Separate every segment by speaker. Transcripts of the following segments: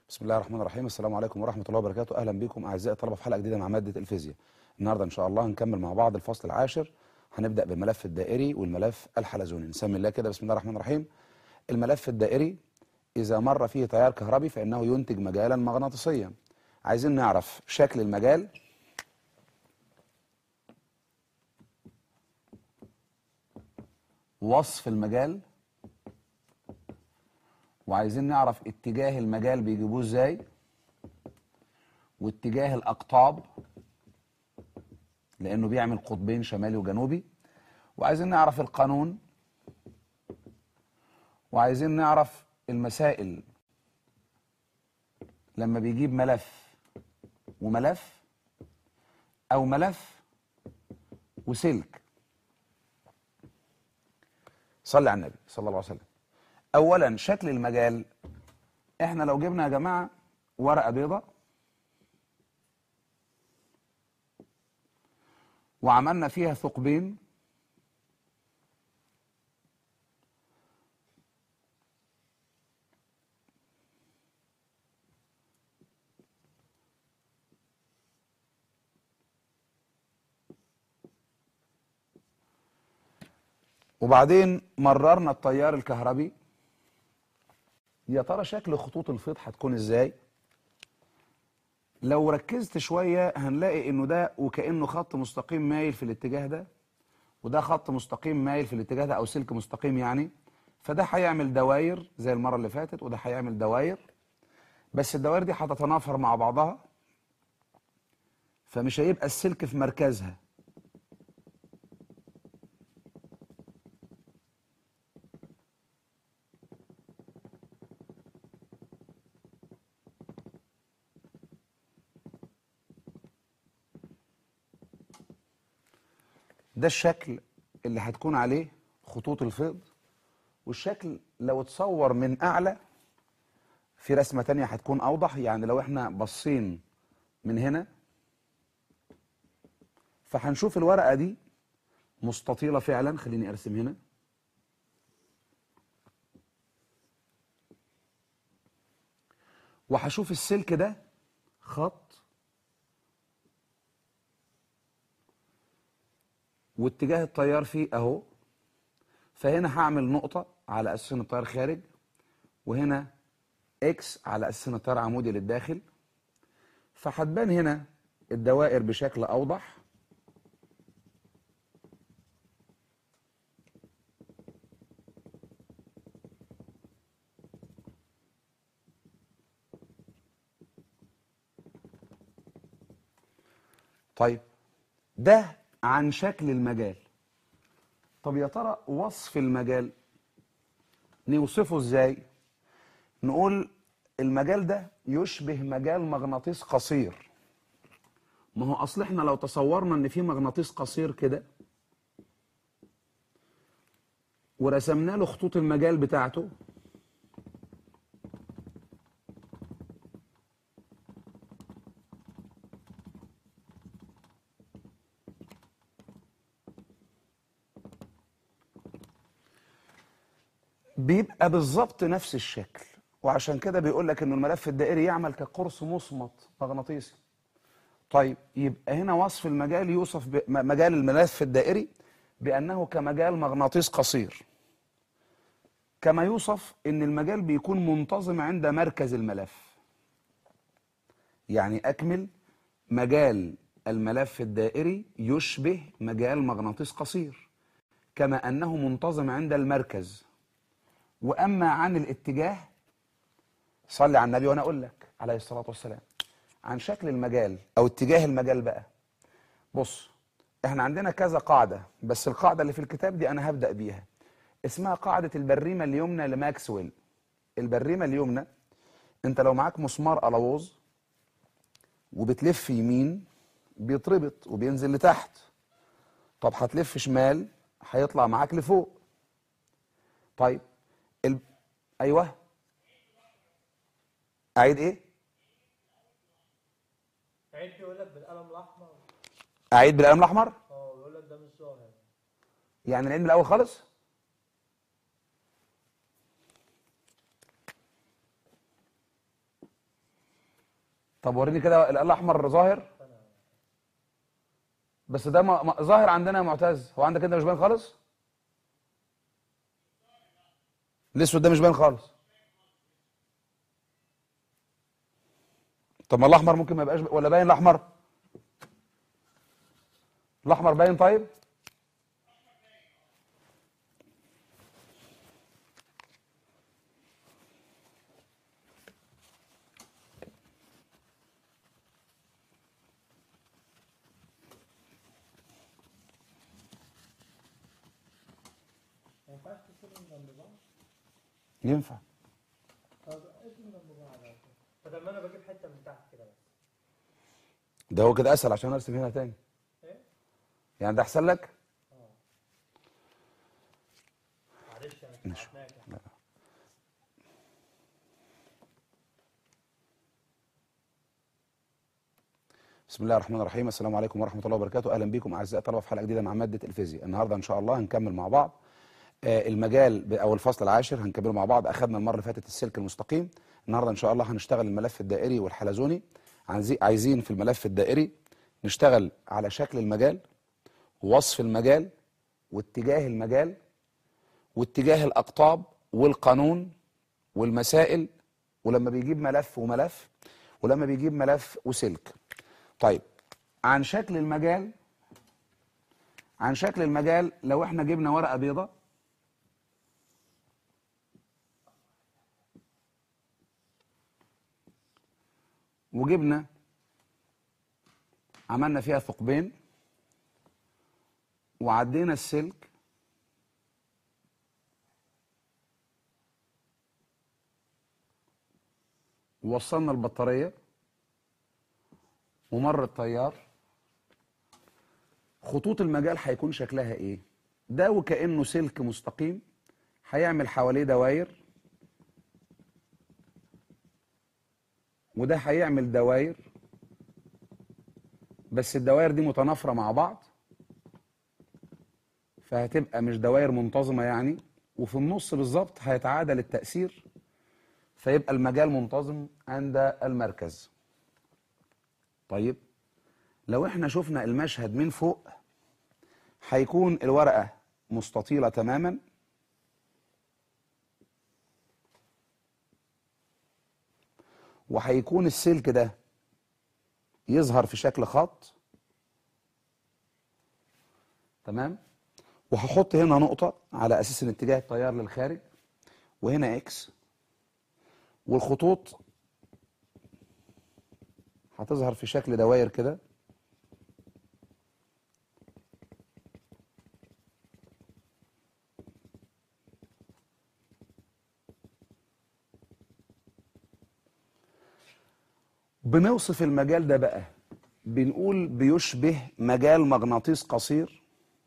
Speaker 1: بسم الله الرحمن الرحيم السلام عليكم ورحمة الله وبركاته أهلا بكم أعزائي الطلبة في حلقة جديدة مع مادة الفيزياء النهاردة إن شاء الله هنكمل مع بعض الفصل العاشر هنبدأ بالملف الدائري والملف الحلزوني نسمي الله كده بسم الله الرحمن الرحيم الملف الدائري إذا مر فيه تيار كهربي فإنه ينتج مجالا مغناطيسيا عايزين نعرف شكل المجال وصف المجال وعايزين نعرف اتجاه المجال بيجيبوه ازاي واتجاه الاقطاب لانه بيعمل قطبين شمالي وجنوبي وعايزين نعرف القانون وعايزين نعرف المسائل لما بيجيب ملف وملف او ملف وسلك صلي على النبي صلى الله عليه وسلم اولا شكل المجال احنا لو جبنا يا جماعه ورقه بيضاء وعملنا فيها ثقبين وبعدين مررنا التيار الكهربي يا ترى شكل خطوط الفيض هتكون ازاي لو ركزت شوية هنلاقي انه ده وكأنه خط مستقيم مايل في الاتجاه ده وده خط مستقيم مايل في الاتجاه ده او سلك مستقيم يعني فده هيعمل دواير زي المرة اللي فاتت وده هيعمل دواير بس الدوائر دي هتتنافر مع بعضها فمش هيبقى السلك في مركزها ده الشكل اللي هتكون عليه خطوط الفيض والشكل لو اتصور من اعلى في رسمة تانية هتكون اوضح يعني لو احنا بصين من هنا فهنشوف الورقة دي مستطيلة فعلا خليني ارسم هنا وهشوف السلك ده خط واتجاه التيار فيه اهو فهنا هعمل نقطة على اساس ان التيار خارج وهنا اكس على اساس ان التيار عمودي للداخل فهتبان هنا الدوائر بشكل اوضح طيب ده عن شكل المجال طب يا ترى وصف المجال نوصفه ازاي نقول المجال ده يشبه مجال مغناطيس قصير ما هو اصل احنا لو تصورنا ان في مغناطيس قصير كده ورسمنا له خطوط المجال بتاعته بيبقى بالظبط نفس الشكل وعشان كده بيقول لك ان الملف الدائري يعمل كقرص مصمت مغناطيسي طيب يبقى هنا وصف المجال يوصف ب- م- مجال الملف الدائري بانه كمجال مغناطيس قصير كما يوصف ان المجال بيكون منتظم عند مركز الملف يعني اكمل مجال الملف الدائري يشبه مجال مغناطيس قصير كما انه منتظم عند المركز واما عن الاتجاه صلي على النبي وانا اقول لك عليه الصلاه والسلام عن شكل المجال او اتجاه المجال بقى بص احنا عندنا كذا قاعده بس القاعده اللي في الكتاب دي انا هبدا بيها اسمها قاعده البريمه اليمنى لماكسويل البريمه اليمنى انت لو معاك مسمار الووز وبتلف يمين بيتربط وبينزل لتحت طب هتلف شمال هيطلع معاك لفوق طيب ال... ايوه اعيد ايه
Speaker 2: عيد بيقول لك بالقلم الاحمر
Speaker 1: اعيد بالقلم الاحمر
Speaker 2: اه بيقول لك ده مش ظاهر
Speaker 1: يعني العين من الاول خالص طب وريني كده الاحمر ظاهر بس ده ما ما- ظاهر عندنا يا معتز هو عندك انت مش باين خالص الاسود ده مش باين خالص طب ما الاحمر ممكن ما يبقاش ولا باين الاحمر الاحمر باين طيب
Speaker 2: ما ينفعش تسيبهم جنب بعض
Speaker 1: ينفع
Speaker 2: طب اسم جنب بعض على طول. بدل ما انا بجيب حته من تحت كده بس
Speaker 1: ده هو كده اسهل عشان ارسم هنا تاني
Speaker 2: ايه
Speaker 1: يعني ده احسن لك
Speaker 2: معلش انا
Speaker 1: ماشي.
Speaker 2: سمعتك يعني.
Speaker 1: بسم الله الرحمن الرحيم السلام عليكم ورحمة الله وبركاته أهلا بكم أعزائي الطلبة في حلقة جديدة مع مادة الفيزياء النهاردة إن شاء الله هنكمل مع بعض آه، المجال ب- أو الفصل العاشر هنكمله مع بعض أخذنا المرة اللي فاتت السلك المستقيم النهاردة إن شاء الله هنشتغل الملف الدائري والحلزوني عايزي- عايزين في الملف الدائري نشتغل على شكل المجال ووصف المجال واتجاه المجال واتجاه الأقطاب والقانون والمسائل ولما بيجيب ملف وملف ولما بيجيب ملف وسلك طيب عن شكل المجال عن شكل المجال لو احنا جبنا ورقة بيضة وجبنا عملنا فيها ثقبين وعدينا السلك ووصلنا البطارية ومر التيار خطوط المجال هيكون شكلها ايه ده وكأنه سلك مستقيم هيعمل حواليه دواير وده هيعمل دواير بس الدواير دي متنافرة مع بعض فهتبقى مش دواير منتظمة يعني وفي النص بالظبط هيتعادل التأثير فيبقى المجال منتظم عند المركز طيب لو احنا شفنا المشهد من فوق هيكون الورقة مستطيلة تماما وهيكون السلك ده يظهر في شكل خط تمام وهحط هنا نقطة على أساس ان اتجاه التيار للخارج وهنا اكس والخطوط هتظهر في شكل دواير كده بنوصف المجال ده بقى بنقول بيشبه مجال مغناطيس قصير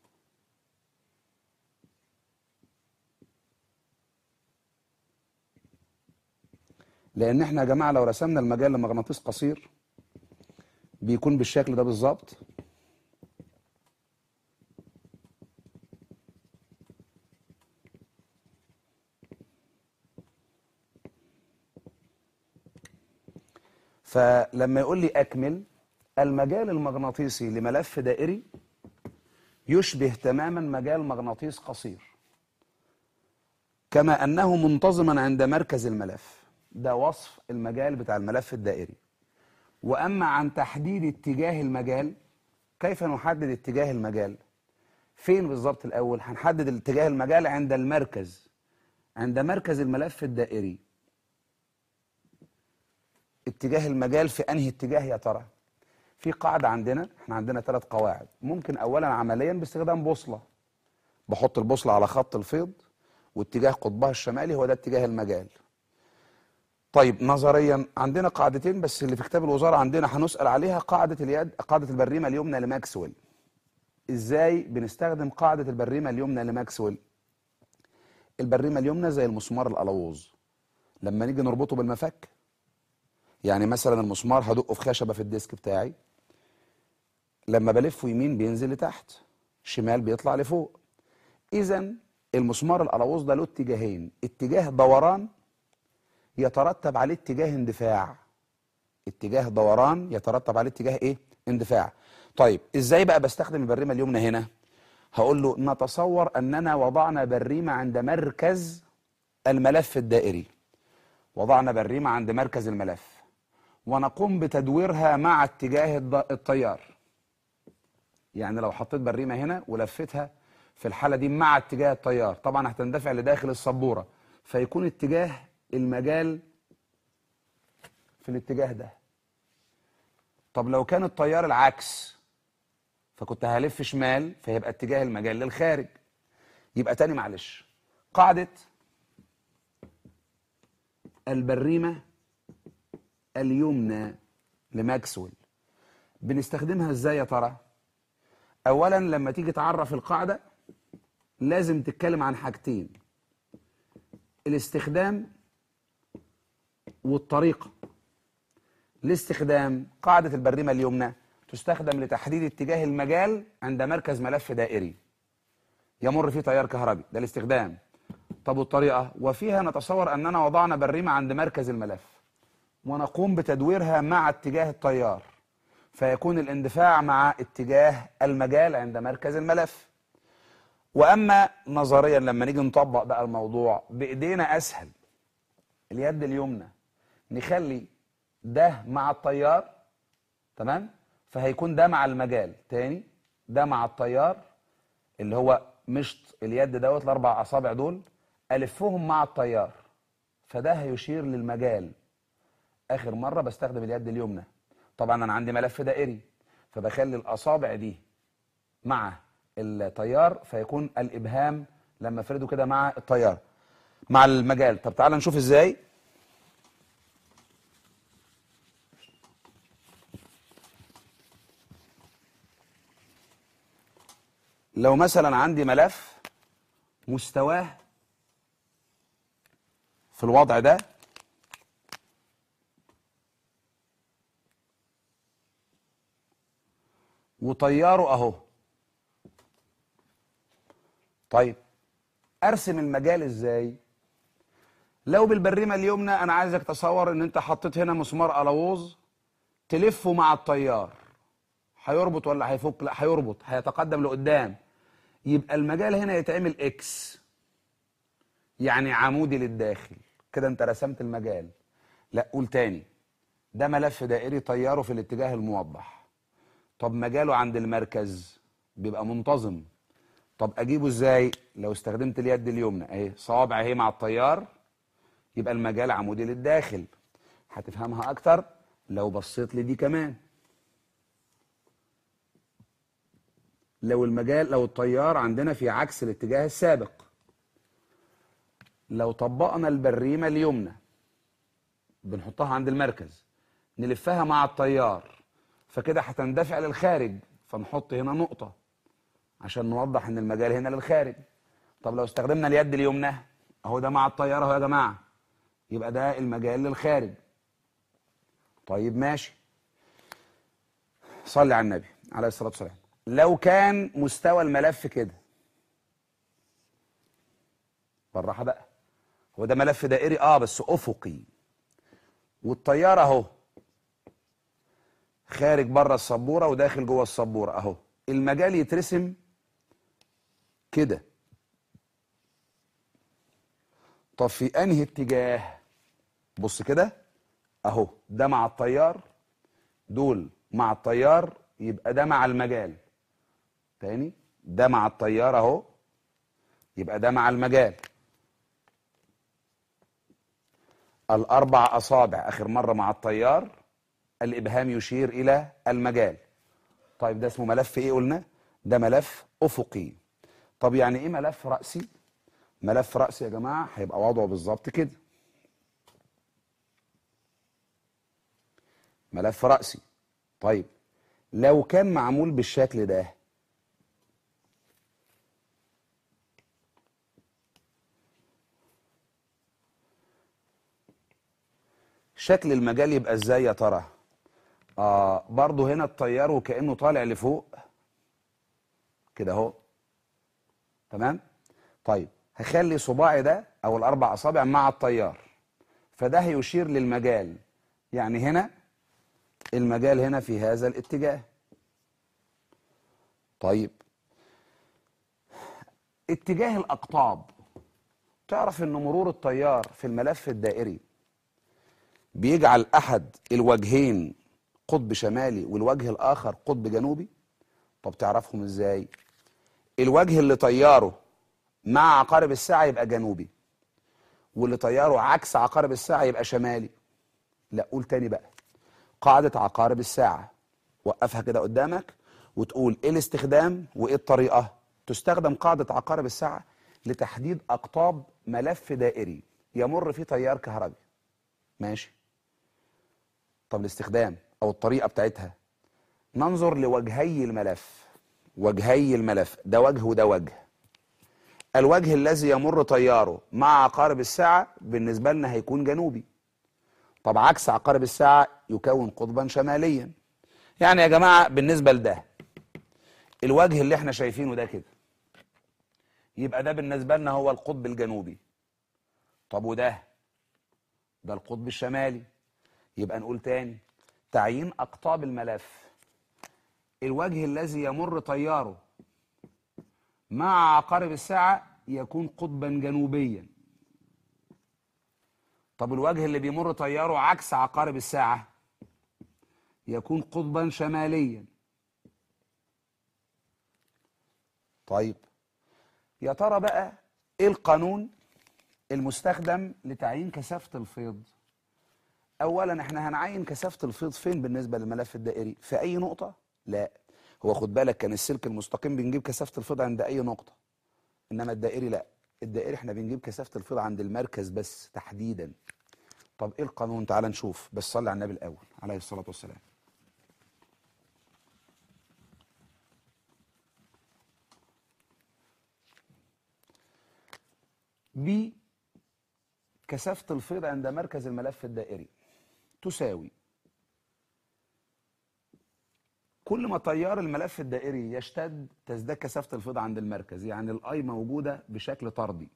Speaker 1: لان احنا يا جماعه لو رسمنا المجال لمغناطيس قصير بيكون بالشكل ده بالظبط فلما يقول لي اكمل المجال المغناطيسي لملف دائري يشبه تماما مجال مغناطيس قصير كما انه منتظما عند مركز الملف ده وصف المجال بتاع الملف الدائري واما عن تحديد اتجاه المجال كيف نحدد اتجاه المجال فين بالظبط الاول هنحدد اتجاه المجال عند المركز عند مركز الملف الدائري اتجاه المجال في انهي اتجاه يا ترى في قاعده عندنا احنا عندنا ثلاث قواعد ممكن اولا عمليا باستخدام بوصله بحط البوصله على خط الفيض واتجاه قطبها الشمالي هو ده اتجاه المجال طيب نظريا عندنا قاعدتين بس اللي في كتاب الوزاره عندنا هنسال عليها قاعده اليد قاعده البريمه اليمنى لماكسويل ازاي بنستخدم قاعده البريمه اليمنى لماكسويل البريمه اليمنى زي المسمار الالووز لما نيجي نربطه بالمفك يعني مثلا المسمار هدقه في خشبه في الديسك بتاعي لما بلفه يمين بينزل لتحت شمال بيطلع لفوق اذا المسمار الالووز ده له اتجاهين اتجاه دوران يترتب عليه اتجاه اندفاع اتجاه دوران يترتب عليه اتجاه ايه اندفاع طيب ازاي بقى بستخدم البريمه اليمنى هنا هقول له نتصور اننا وضعنا بريمه عند مركز الملف الدائري وضعنا بريمه عند مركز الملف ونقوم بتدويرها مع اتجاه الض- التيار يعني لو حطيت بريمه هنا ولفتها في الحاله دي مع اتجاه التيار طبعا هتندفع لداخل السبوره فيكون اتجاه المجال في الاتجاه ده طب لو كان التيار العكس فكنت هلف شمال فيبقى اتجاه المجال للخارج يبقى تاني معلش قاعدة البريمة اليمنى لماكسويل بنستخدمها ازاي يا ترى اولا لما تيجي تعرف القاعدة لازم تتكلم عن حاجتين الاستخدام والطريقة الاستخدام قاعدة البريمة اليمنى تستخدم لتحديد اتجاه المجال عند مركز ملف دائري يمر فيه تيار كهربي ده الاستخدام طب والطريقة وفيها نتصور أننا وضعنا بريمة عند مركز الملف ونقوم بتدويرها مع اتجاه التيار فيكون الاندفاع مع اتجاه المجال عند مركز الملف وأما نظريا لما نيجي نطبق بقى الموضوع بإيدينا أسهل اليد اليمنى نخلي ده مع التيار تمام فهيكون ده مع المجال تاني ده مع التيار اللي هو مشط اليد دوت الاربع اصابع دول الفهم مع التيار فده هيشير للمجال اخر مره بستخدم اليد اليمنى طبعا انا عندي ملف دائري فبخلي الاصابع دي مع التيار فيكون الابهام لما افرده كده مع التيار مع المجال طب تعال نشوف ازاي لو مثلا عندي ملف مستواه في الوضع ده وطياره اهو طيب ارسم المجال ازاي لو بالبريمه اليمنى انا عايزك تصور ان انت حطيت هنا مسمار الووز تلفه مع التيار هيربط ولا هيفك لا هيربط هيتقدم لقدام يبقى المجال هنا يتعمل اكس يعني عمودي للداخل كده انت رسمت المجال لا قول تاني ده ملف دائري طياره في الاتجاه الموضح طب مجاله عند المركز بيبقى منتظم طب اجيبه ازاي لو استخدمت اليد اليمنى اهي صوابع اهي مع التيار يبقى المجال عمودي للداخل هتفهمها اكتر لو بصيت لي دي كمان لو المجال لو التيار عندنا في عكس الاتجاه السابق لو طبقنا البريمة اليمنى بنحطها عند المركز نلفها مع التيار فكده هتندفع للخارج فنحط هنا نقطة عشان نوضح ان المجال هنا للخارج طب لو استخدمنا اليد اليمنى اهو ده مع التيار اهو يا جماعة يبقى ده المجال للخارج طيب ماشي صلي على النبي عليه الصلاة والسلام لو كان مستوى الملف كده بالراحة بقى هو ده ملف دائري اه بس افقي والطيارة اهو خارج بره السبورة وداخل جوه السبورة اهو المجال يترسم كده طب في انهي اتجاه بص كده اهو ده مع التيار دول مع التيار يبقى ده مع المجال تاني ده مع التيار اهو يبقى ده مع المجال الاربع اصابع اخر مره مع التيار الابهام يشير الى المجال طيب ده اسمه ملف ايه قلنا ده ملف افقي طب يعني ايه ملف راسي ملف راسي يا جماعه هيبقى وضعه بالظبط كده ملف راسي طيب لو كان معمول بالشكل ده شكل المجال يبقى ازاي يا ترى آه برضه هنا التيار وكأنه طالع لفوق كده اهو تمام طيب هخلي صباعي ده او الاربع اصابع مع التيار فده هيشير للمجال يعني هنا المجال هنا في هذا الاتجاه طيب اتجاه الأقطاب تعرف ان مرور التيار في الملف الدائري بيجعل احد الوجهين قطب شمالي والوجه الاخر قطب جنوبي طب تعرفهم ازاي الوجه اللي طياره مع عقارب الساعة يبقى جنوبي واللي طياره عكس عقارب الساعة يبقى شمالي لا قول تاني بقى قاعدة عقارب الساعة وقفها كده قدامك وتقول ايه الاستخدام وايه الطريقة تستخدم قاعدة عقارب الساعة لتحديد أقطاب ملف دائري يمر فيه تيار كهربي ماشي طب الاستخدام أو الطريقة بتاعتها ننظر لوجهي الملف وجهي الملف ده وجه وده وجه الوجه الذي يمر تياره مع عقارب الساعة بالنسبة لنا هيكون جنوبي طب عكس عقارب الساعة يكون قطبا شماليا يعني يا جماعة بالنسبة لده الوجه اللي احنا شايفينه ده كده يبقى ده بالنسبة لنا هو القطب الجنوبي طب وده ده القطب الشمالي يبقى نقول تاني تعيين أقطاب الملف الوجه الذي يمر تياره مع عقارب الساعة يكون قطبا جنوبيا طب الوجه اللي بيمر تياره عكس عقارب الساعة يكون قطبا شماليا طيب يا ترى بقى ايه القانون المستخدم لتعيين كثافة الفيض اولا احنا هنعين كثافة الفيض فين بالنسبة للملف الدائري في اي نقطة لا هو خد بالك كان السلك المستقيم بنجيب كثافة الفيض عند اي نقطة انما الدائري لا الدائري احنا بنجيب كثافة الفيض عند المركز بس تحديدا طب ايه القانون تعال نشوف بس صلي على النبي الاول عليه الصلاة والسلام ب كثافة الفيض عند مركز الملف الدائري تساوي كل ما تيار الملف الدائري يشتد تزداد كثافة الفيض عند المركز يعني الاي موجودة بشكل طردي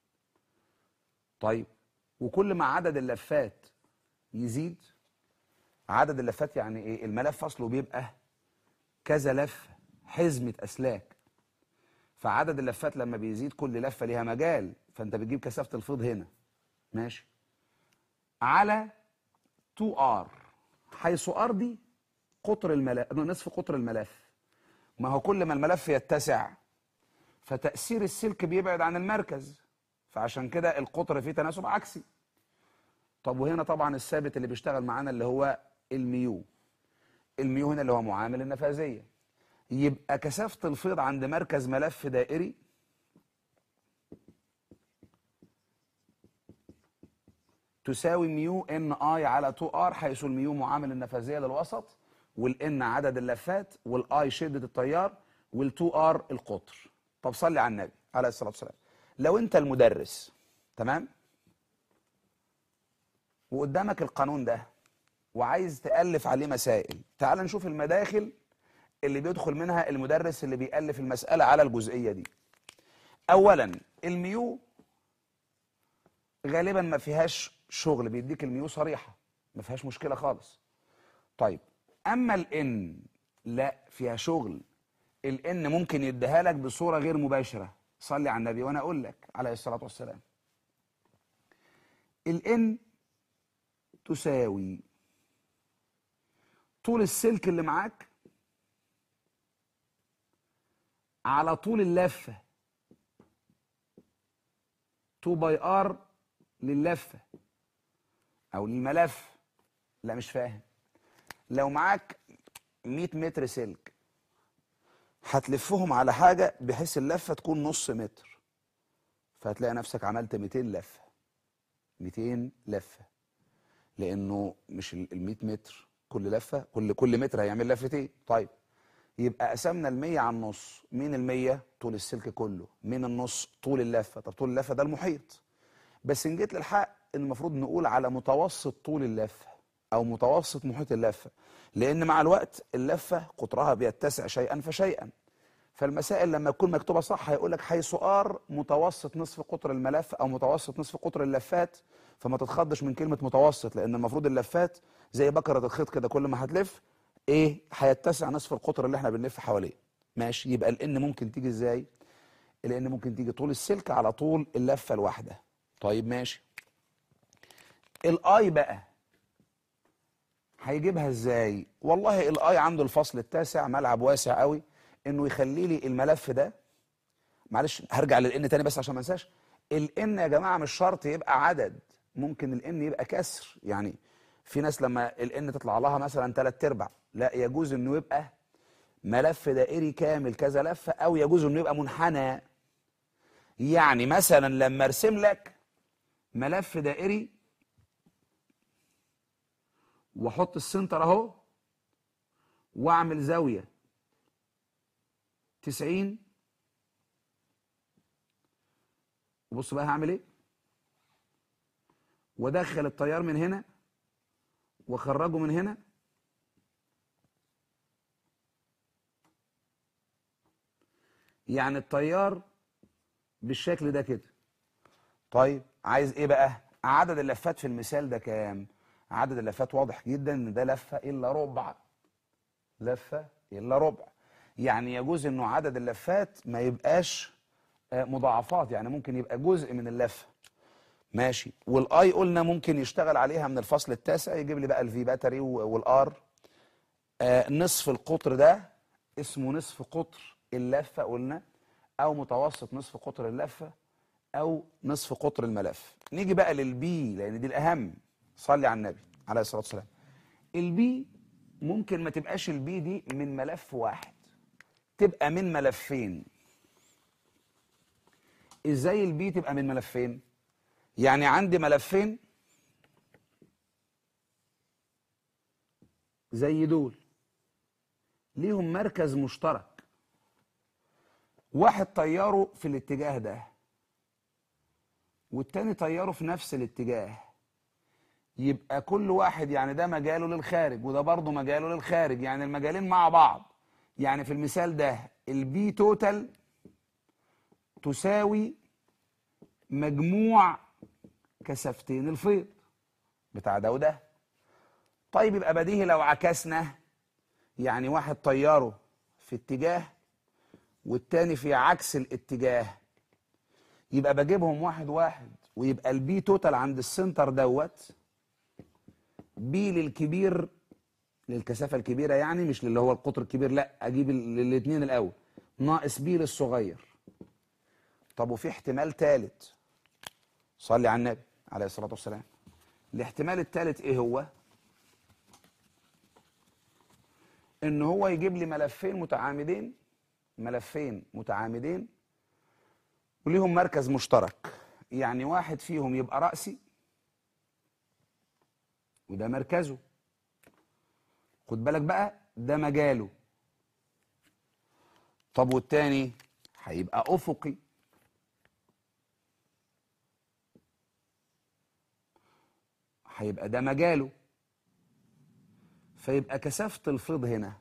Speaker 1: طيب وكل ما عدد اللفات يزيد عدد اللفات يعني ايه الملف اصله بيبقى كذا لفة حزمة اسلاك فعدد اللفات لما بيزيد كل لفة ليها مجال فانت بتجيب كثافة الفيض هنا ماشي على 2R حيث R دي قطر الملف نصف قطر الملف ما هو كل ما الملف يتسع فتأثير السلك بيبعد عن المركز فعشان كده القطر فيه تناسب عكسي طب وهنا طبعا الثابت اللي بيشتغل معانا اللي هو الميو الميو هنا اللي هو معامل النفاذية يبقى كثافة الفيض عند مركز ملف دائري تساوي ميو ان اي على 2 ار حيث الميو معامل النفاذيه للوسط والان عدد اللفات والاي شده التيار وال2 ار القطر طب صلي على النبي عليه الصلاه والسلام لو انت المدرس تمام وقدامك القانون ده وعايز تالف عليه مسائل تعال نشوف المداخل اللي بيدخل منها المدرس اللي بيالف المساله على الجزئيه دي اولا الميو غالبا ما فيهاش شغل بيديك الميو صريحه ما فيهاش مشكله خالص طيب اما الان لا فيها شغل الان ممكن يديها لك بصوره غير مباشره صلي على النبي وانا اقول لك عليه الصلاه والسلام الان تساوي طول السلك اللي معاك على طول اللفه 2 باي ار لللفه او للملف لا مش فاهم لو معاك 100 متر سلك هتلفهم على حاجه بحيث اللفه تكون نص متر فهتلاقي نفسك عملت 200 لفه 200 لفه لانه مش ال 100 متر كل لفه كل كل متر هيعمل لفتين طيب يبقى قسمنا ال 100 على النص مين ال 100 طول السلك كله مين النص طول اللفه طب طول اللفه ده المحيط بس ان جيت للحق المفروض نقول على متوسط طول اللفه او متوسط محيط اللفه لان مع الوقت اللفه قطرها بيتسع شيئا فشيئا فالمسائل لما تكون مكتوبه صح هيقول لك حيث ار متوسط نصف قطر الملف او متوسط نصف قطر اللفات فما تتخضش من كلمه متوسط لان المفروض اللفات زي بكره الخيط كده كل ما هتلف ايه هيتسع نصف القطر اللي احنا بنلف حواليه ماشي يبقى الان ممكن تيجي ازاي الان ممكن تيجي طول السلك على طول اللفه الواحده طيب ماشي الاي بقى هيجيبها ازاي والله الاي عنده الفصل التاسع ملعب واسع قوي انه يخلي لي الملف ده معلش هرجع للان تاني بس عشان ما انساش الان يا جماعه مش شرط يبقى عدد ممكن الان يبقى كسر يعني في ناس لما الان تطلع لها مثلا ثلاث ارباع لا يجوز انه يبقى ملف دائري كامل كذا لفه او يجوز انه يبقى منحنى يعني مثلا لما ارسم لك ملف دائري واحط السنتر اهو واعمل زاويه 90 وبص بقى هعمل ايه وادخل التيار من هنا واخرجه من هنا يعني التيار بالشكل ده كده طيب عايز ايه بقى عدد اللفات في المثال ده كام عدد اللفات واضح جدا ان ده لفه الا ربع لفه الا ربع يعني يجوز انه عدد اللفات ما يبقاش آه، مضاعفات يعني ممكن يبقى جزء من اللفه ماشي والاي قلنا ممكن يشتغل عليها من الفصل التاسع يجيب لي بقى الفي باتري والار آه نصف القطر ده اسمه نصف قطر اللفه قلنا او متوسط نصف قطر اللفه او نصف قطر الملف نيجي بقى للبي لان دي الاهم صلي على النبي عليه الصلاه والسلام البي ممكن ما تبقاش البي دي من ملف واحد تبقى من ملفين ازاي البي تبقى من ملفين يعني عندي ملفين زي دول ليهم مركز مشترك واحد طياره في الاتجاه ده والتاني طياره في نفس الاتجاه يبقى كل واحد يعني ده مجاله للخارج وده برضه مجاله للخارج يعني المجالين مع بعض يعني في المثال ده البي توتال تساوي مجموع كثافتين الفيض بتاع ده وده طيب يبقى بديهي لو عكسنا يعني واحد طياره في اتجاه والتاني في عكس الاتجاه يبقى بجيبهم واحد واحد ويبقى البي توتال عند السنتر دوت بي للكبير للكثافه الكبيره يعني مش اللي هو القطر الكبير لا اجيب الاثنين الاول ناقص بي للصغير طب وفي احتمال ثالث صلي على النبي عليه الصلاه والسلام الاحتمال الثالث ايه هو ان هو يجيب لي ملفين متعامدين ملفين متعامدين وليهم مركز مشترك يعني واحد فيهم يبقى رأسي وده مركزه خد بالك بقى ده مجاله طب والتاني هيبقى افقي هيبقى ده مجاله فيبقى كثافة الفيض هنا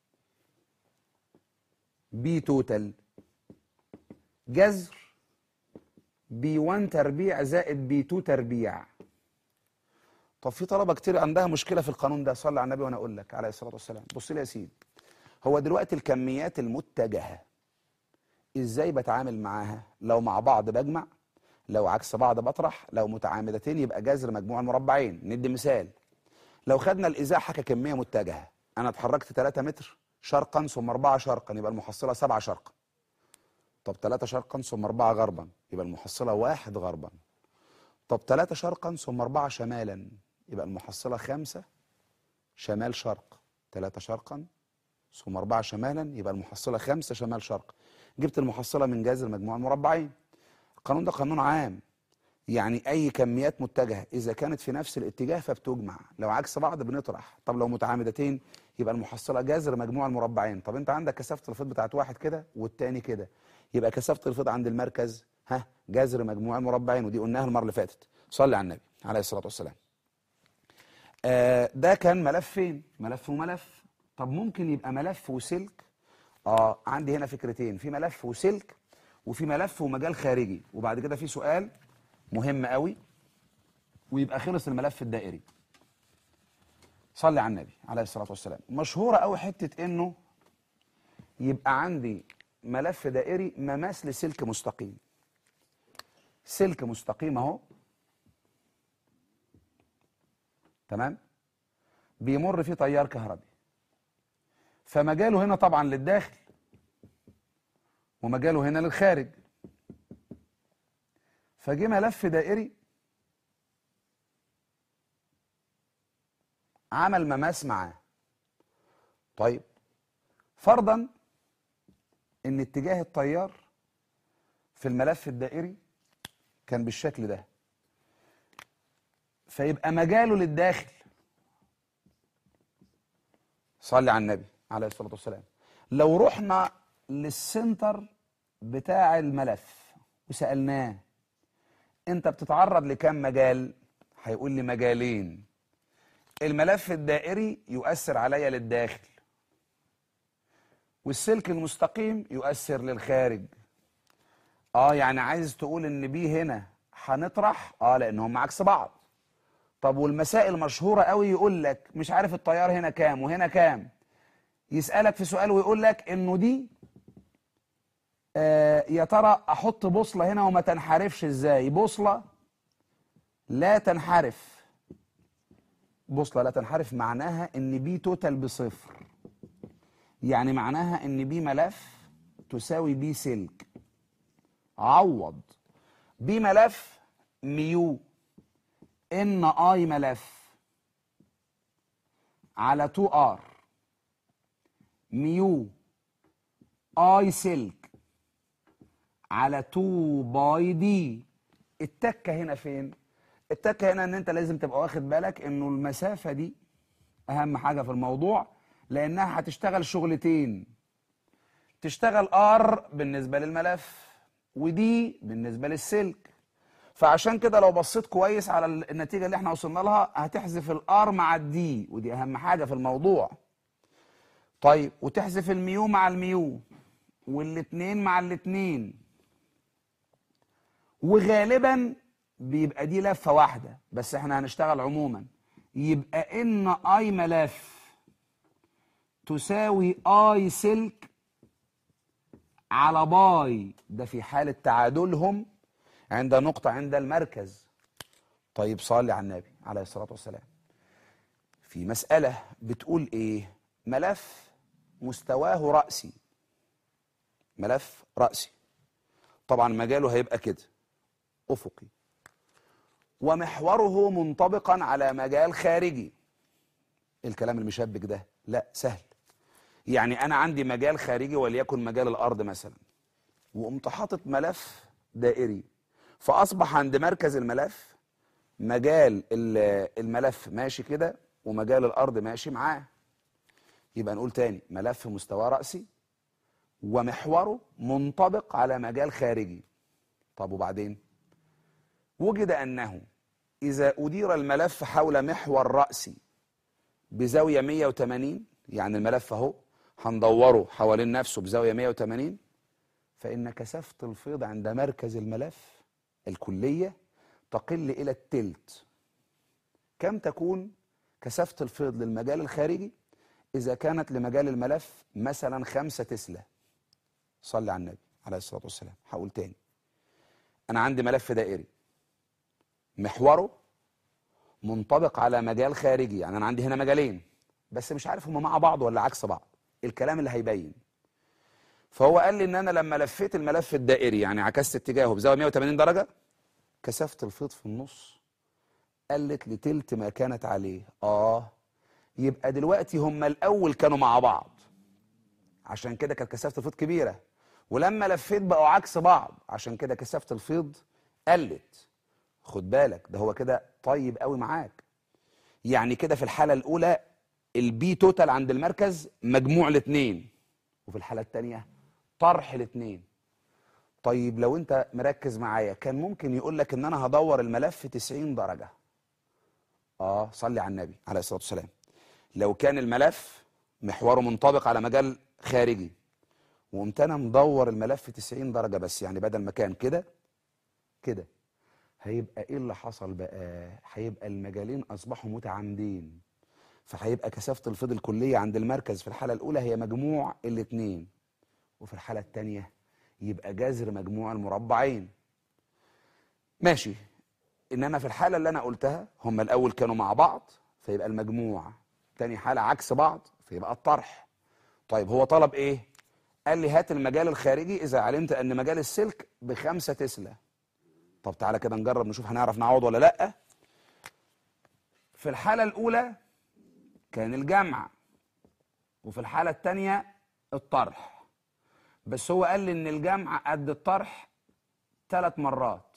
Speaker 1: بي توتال جذر بي 1 تربيع زائد بي 2 تربيع طب في طلبه كتير عندها مشكله في القانون ده صلي على النبي وانا اقول لك عليه الصلاه والسلام بص لي يا سيدي هو دلوقتي الكميات المتجهه ازاي بتعامل معاها لو مع بعض بجمع لو عكس بعض بطرح لو متعامدتين يبقى جذر مجموع المربعين ندي مثال لو خدنا الازاحه ككميه متجهه انا اتحركت 3 متر شرقا ثم 4 شرقا يبقى المحصله 7 شرقا طب 3 شرقا ثم 4 غربا يبقى المحصله 1 غربا طب 3 شرقا ثم 4 شمالا يبقى المحصله 5 شمال شرق 3 شرقا ثم 4 شمالا يبقى المحصله 5 شمال شرق جبت المحصله من جذر مجموع المربعين القانون ده قانون عام يعني اي كميات متجهه اذا كانت في نفس الاتجاه فبتجمع لو عكس بعض بنطرح طب لو متعامدتين يبقى المحصله جذر مجموع المربعين طب انت عندك كثافه الفيض بتاعت واحد كده والتاني كده يبقى كثافه الفيض عند المركز ها جذر مجموع المربعين ودي قلناها المره اللي فاتت صلي على النبي عليه الصلاه والسلام آه ده كان ملفين ملف وملف طب ممكن يبقى ملف وسلك اه عندي هنا فكرتين في ملف وسلك وفي ملف ومجال خارجي وبعد كده في سؤال مهم قوي ويبقى خلص الملف الدائري صلي على النبي عليه الصلاه والسلام مشهوره قوي حته انه يبقى عندي ملف دائري مماس لسلك مستقيم سلك مستقيم اهو تمام بيمر فيه تيار كهربي فمجاله هنا طبعا للداخل ومجاله هنا للخارج فجه ملف دائري عمل مماس معاه طيب فرضا ان اتجاه التيار في الملف الدائري كان بالشكل ده فيبقى مجاله للداخل صلي على النبي عليه الصلاة والسلام لو رحنا للسنتر بتاع الملف وسألناه انت بتتعرض لكام مجال هيقول لي مجالين الملف الدائري يؤثر عليا للداخل والسلك المستقيم يؤثر للخارج اه يعني عايز تقول ان بي هنا هنطرح اه لانهم عكس بعض طب والمسائل مشهورة قوي يقول لك مش عارف التيار هنا كام وهنا كام يسألك في سؤال ويقول لك انه دي آه يا ترى احط بوصلة هنا وما تنحرفش ازاي بوصلة لا تنحرف بوصلة لا تنحرف معناها ان بي توتال بصفر يعني معناها ان بي ملف تساوي بي سلك عوض بي ملف ميو ان اي ملف على 2 ار ميو اي سلك على 2 باي دي التكه هنا فين التكه هنا ان انت لازم تبقى واخد بالك انه المسافه دي اهم حاجه في الموضوع لانها هتشتغل شغلتين تشتغل ار بالنسبه للملف ودي بالنسبه للسلك فعشان كده لو بصيت كويس على النتيجه اللي احنا وصلنا لها هتحذف الار مع الدي ودي اهم حاجه في الموضوع طيب وتحذف الميو مع الميو والاتنين مع الاتنين وغالبا بيبقى دي لفه واحده بس احنا هنشتغل عموما يبقى ان اي ملف تساوي اي سلك على باي ده في حالة تعادلهم عند نقطة عند المركز طيب صلي على النبي عليه الصلاة والسلام في مسألة بتقول ايه ملف مستواه رأسي ملف رأسي طبعا مجاله هيبقى كده أفقي ومحوره منطبقا على مجال خارجي الكلام المشبك ده لا سهل يعني انا عندي مجال خارجي وليكن مجال الارض مثلا وقمت حاطط ملف دائري فاصبح عند مركز الملف مجال ال- الملف ماشي كده ومجال الارض ماشي معاه يبقى نقول تاني ملف مستوى رأسي ومحوره منطبق على مجال خارجي طب وبعدين وجد انه اذا ادير الملف حول محور رأسي بزاوية 180 يعني الملف اهو هندوره حوالين نفسه بزاوية 180 فإن كثافة الفيض عند مركز الملف الكلية تقل إلى التلت كم تكون كثافة الفيض للمجال الخارجي إذا كانت لمجال الملف مثلا خمسة تسلا صلي على النبي عليه الصلاة والسلام هقول تاني أنا عندي ملف دائري محوره منطبق على مجال خارجي يعني انا عندي هنا مجالين بس مش عارف هما مع بعض ولا عكس بعض الكلام اللي هيبين فهو قال لي ان انا لما لفيت الملف الدائري يعني عكست اتجاهه بزاويه 180 درجه كثافه الفيض في النص قلت لتلت ما كانت عليه اه يبقى دلوقتي هما الاول كانوا مع بعض عشان كده كانت كثافه الفيض كبيره ولما لفيت بقوا عكس بعض عشان كده كثافه الفيض قلت خد بالك ده هو كده طيب قوي معاك يعني كده في الحالة الأولى البي توتال عند المركز مجموع الاثنين وفي الحالة الثانية طرح الاثنين طيب لو انت مركز معايا كان ممكن يقول لك ان انا هدور الملف 90 درجة اه صلي على النبي عليه الصلاة والسلام لو كان الملف محوره منطبق على مجال خارجي وقمت انا مدور الملف 90 درجة بس يعني بدل ما كان كده كده هيبقى ايه اللي حصل بقى هيبقى المجالين اصبحوا متعامدين فهيبقى كثافة الفيض الكلية عند المركز في الحالة الأولى هي مجموع الاتنين وفي الحالة التانية يبقى جذر مجموع المربعين ماشي إنما في الحالة اللي أنا قلتها هما الأول كانوا مع بعض فيبقى المجموع تاني حالة عكس بعض فيبقى الطرح طيب هو طلب إيه؟ قال لي هات المجال الخارجي إذا علمت أن مجال السلك بخمسة تسلا طب تعالى كده نجرب نشوف هنعرف نعوض ولا لأ في الحالة الأولى كان الجمع وفي الحالة التانية الطرح بس هو قال لي إن الجمع قد الطرح ثلاث مرات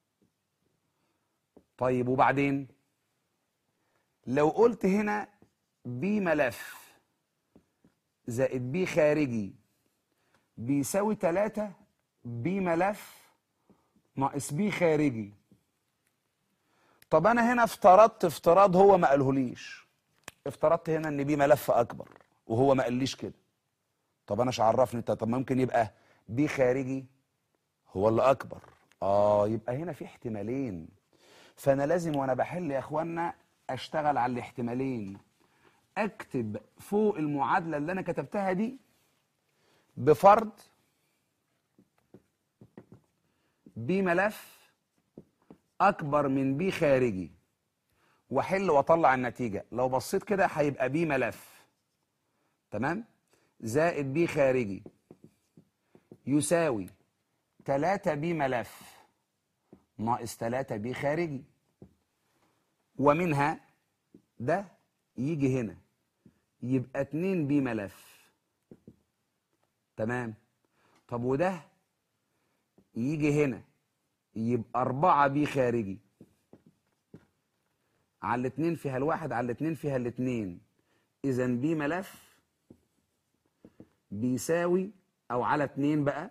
Speaker 1: طيب وبعدين لو قلت هنا بي ملف زائد بي خارجي بيساوي 3 بي ملف ناقص بي خارجي طب انا هنا افترضت افتراض هو ما قالهوليش افترضت هنا ان بي ملف اكبر وهو ما قاليش كده طب انا مش عرفني انت طب ممكن يبقى بي خارجي هو اللي اكبر اه يبقى هنا في احتمالين فانا لازم وانا بحل يا اخوانا اشتغل على الاحتمالين اكتب فوق المعادله اللي انا كتبتها دي بفرض بي ملف اكبر من بي خارجي واحل واطلع النتيجه لو بصيت كده هيبقى بي ملف تمام زائد بي خارجي يساوي 3 بي ملف ناقص 3 بي خارجي ومنها ده يجي هنا يبقى 2 بي ملف تمام طب وده يجي هنا يبقى 4 بي خارجي على الاتنين فيها الواحد على الاتنين فيها الاتنين اذا بي ملف بيساوي او على اتنين بقى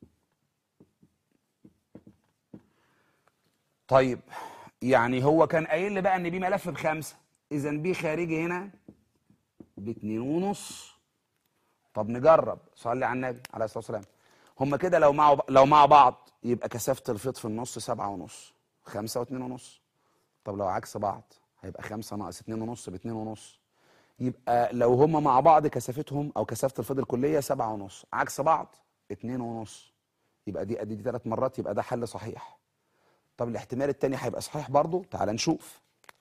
Speaker 1: طيب يعني هو كان قايل لي بقى ان بي ملف بخمسه اذا بي خارجي هنا باتنين ونص طب نجرب صلي على النبي عليه الصلاه والسلام هم كده لو مع لو مع بعض يبقى كثافه الفيض في النص سبعة ونص خمسة واتنين ونص طب لو عكس بعض هيبقى خمسة ناقص اتنين ونص باتنين ونص يبقى لو هم مع بعض كثافتهم او كثافه الفيض الكليه سبعة ونص عكس بعض اتنين ونص يبقى دي ادي دي ثلاث مرات يبقى ده حل صحيح طب الاحتمال التاني هيبقى صحيح برضه تعال نشوف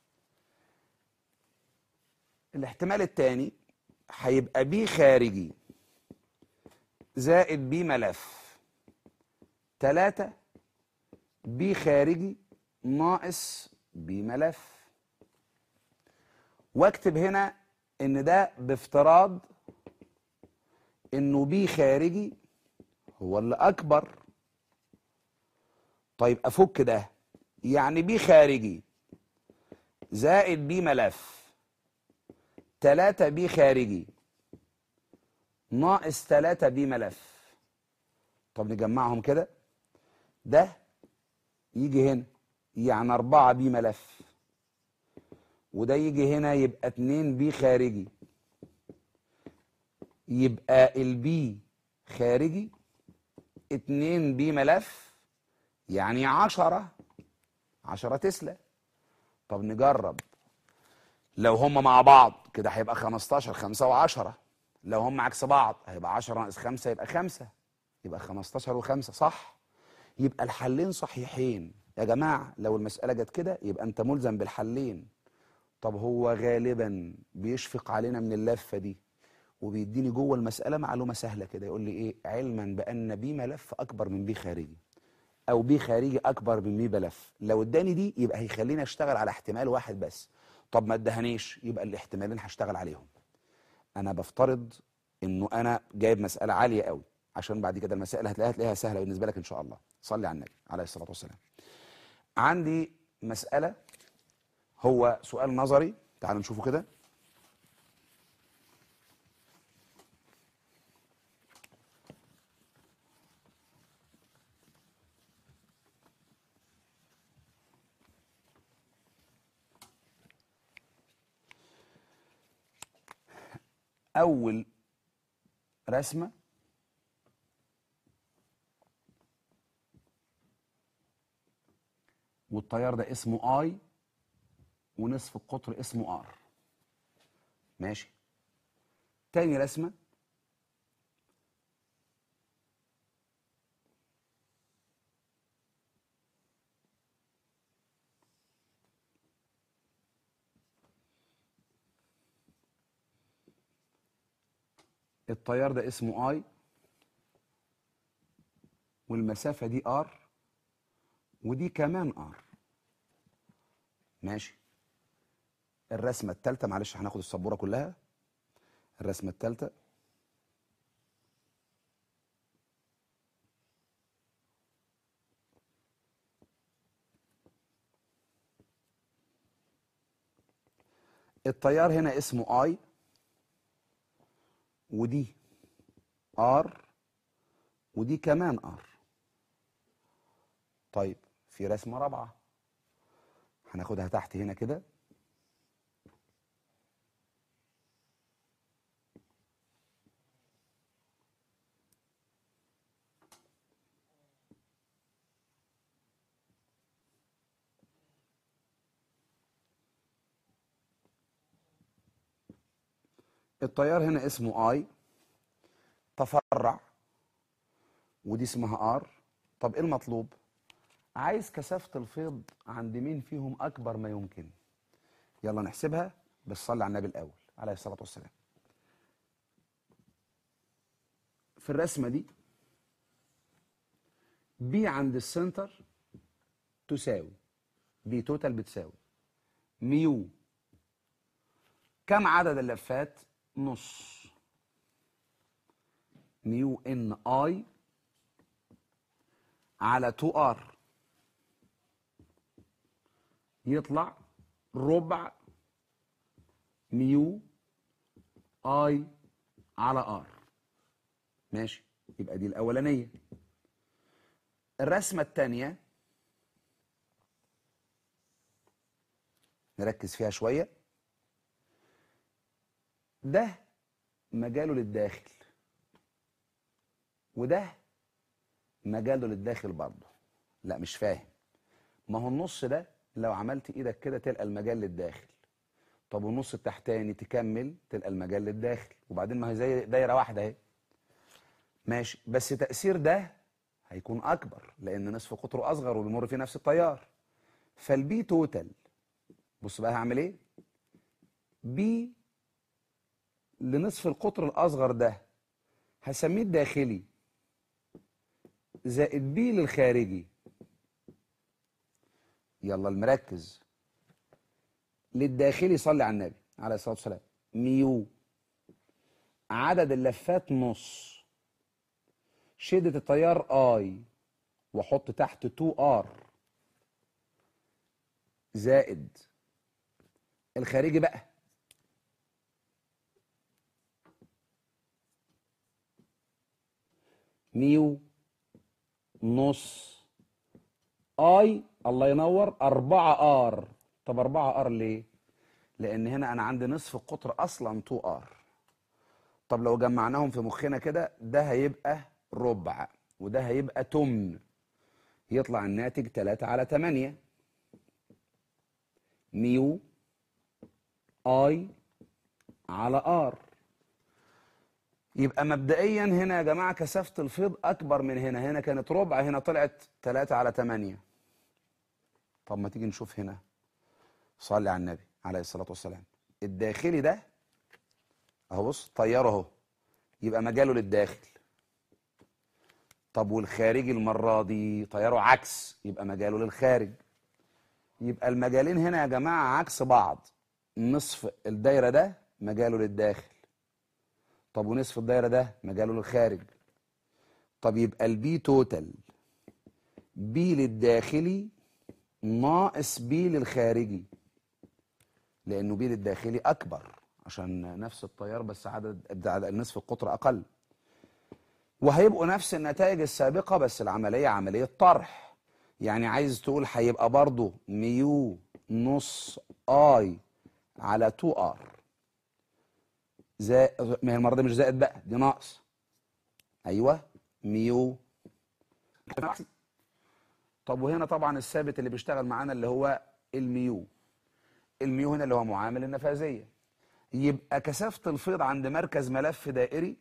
Speaker 1: الاحتمال التاني هيبقى بي خارجي زائد بي ملف تلاتة بي خارجي ناقص بي ملف واكتب هنا ان ده بافتراض انه بي خارجي هو اللي اكبر طيب افك ده يعني بي خارجي زائد بي ملف تلاتة بي خارجي ناقص تلاتة بي ملف طب نجمعهم كده ده يجي هنا يعني أربعة بي ملف وده يجي هنا يبقى اتنين بي خارجي يبقى البي خارجي اتنين بي ملف يعني عشرة عشرة تسلا طب نجرب لو هم مع بعض كده هيبقى 15 5 و10 لو هم عكس بعض هيبقى 10 ناقص 5 يبقى 5 يبقى 15 و5 صح يبقى الحلين صحيحين يا جماعة لو المسألة جت كده يبقى أنت ملزم بالحلين طب هو غالبا بيشفق علينا من اللفة دي وبيديني جوه المسألة معلومة سهلة كده يقول لي إيه علما بأن بي ملف أكبر من بي خارجي أو بي خارجي أكبر من بي ملف لو اداني دي يبقى هيخليني أشتغل على احتمال واحد بس طب ما ادهنيش يبقى الاحتمالين هشتغل عليهم انا بفترض انه انا جايب مساله عاليه قوي عشان بعد كده المسائل هتلاقيها هتلاقيها سهله بالنسبه لك ان شاء الله صلي على النبي عليه الصلاه والسلام عندي مساله هو سؤال نظري تعالوا نشوفه كده اول رسمه والتيار ده اسمه اي ونصف القطر اسمه ار ماشي تاني رسمة التيار ده اسمه اي والمسافة دي ار ودي كمان ار ماشي الرسمة التالتة معلش هناخد السبورة كلها الرسمة التالتة التيار هنا اسمه اي ودي ار ودي كمان ار طيب في رسمة رابعة هناخدها تحت هنا كده التيار هنا اسمه اي تفرع ودي اسمها ار طب ايه المطلوب عايز كثافة الفيض عند مين فيهم اكبر ما يمكن يلا نحسبها بس صلي على النبي الاول عليه الصلاة والسلام في الرسمة دي بي عند السنتر تساوي بي توتال بتساوي ميو كم عدد اللفات نص ميو ان اي على 2 ار يطلع ربع ميو اي على ار ماشي يبقى دي الاولانيه الرسمه الثانيه نركز فيها شويه ده مجاله للداخل وده مجاله للداخل برضه لا مش فاهم ما هو النص ده لو عملت ايدك كده تلقى المجال للداخل طب والنص التحتاني تكمل تلقى المجال للداخل وبعدين ما هي زي دايره واحده اهي ماشي بس تاثير ده هيكون اكبر لان نصف قطره اصغر وبيمر فيه نفس التيار فالبي توتال بص بقى هعمل ايه بي لنصف القطر الاصغر ده هسميه الداخلي زائد بي للخارجي يلا المركز للداخلي صلي على النبي عليه الصلاه والسلام ميو عدد اللفات نص شدة التيار اي واحط تحت 2 ار زائد الخارجي بقى ميو نص اي الله ينور 4 ار طب 4 ار ليه لان هنا انا عندي نصف القطر اصلا 2 ار طب لو جمعناهم في مخنا كده ده هيبقى ربع وده هيبقى تمن يطلع الناتج 3 على 8 ميو اي على ار يبقى مبدئيا هنا يا جماعه كثافه الفيض اكبر من هنا هنا كانت ربع هنا طلعت 3 على 8 طب ما تيجي نشوف هنا صلي على النبي عليه الصلاه والسلام الداخلي ده اهو بص طياره اهو يبقى مجاله للداخل طب والخارجي المره دي طياره عكس يبقى مجاله للخارج يبقى المجالين هنا يا جماعه عكس بعض نصف الدايره ده مجاله للداخل طب ونصف الدايره ده مجاله للخارج طب يبقى البي توتال بي للداخلي ناقص بي للخارجي لانه بي للداخلي اكبر عشان نفس التيار بس عدد عدد- نصف القطر اقل وهيبقوا نفس النتائج السابقه بس العمليه عمليه طرح يعني عايز تقول هيبقى برضه ميو نص اي على 2 ار زائد ما هي المره دي مش زائد بقى دي ناقص ايوه ميو طب وهنا طبعا الثابت اللي بيشتغل معانا اللي هو الميو الميو هنا اللي هو معامل النفاذيه يبقى كثافة الفيض عند مركز ملف دائري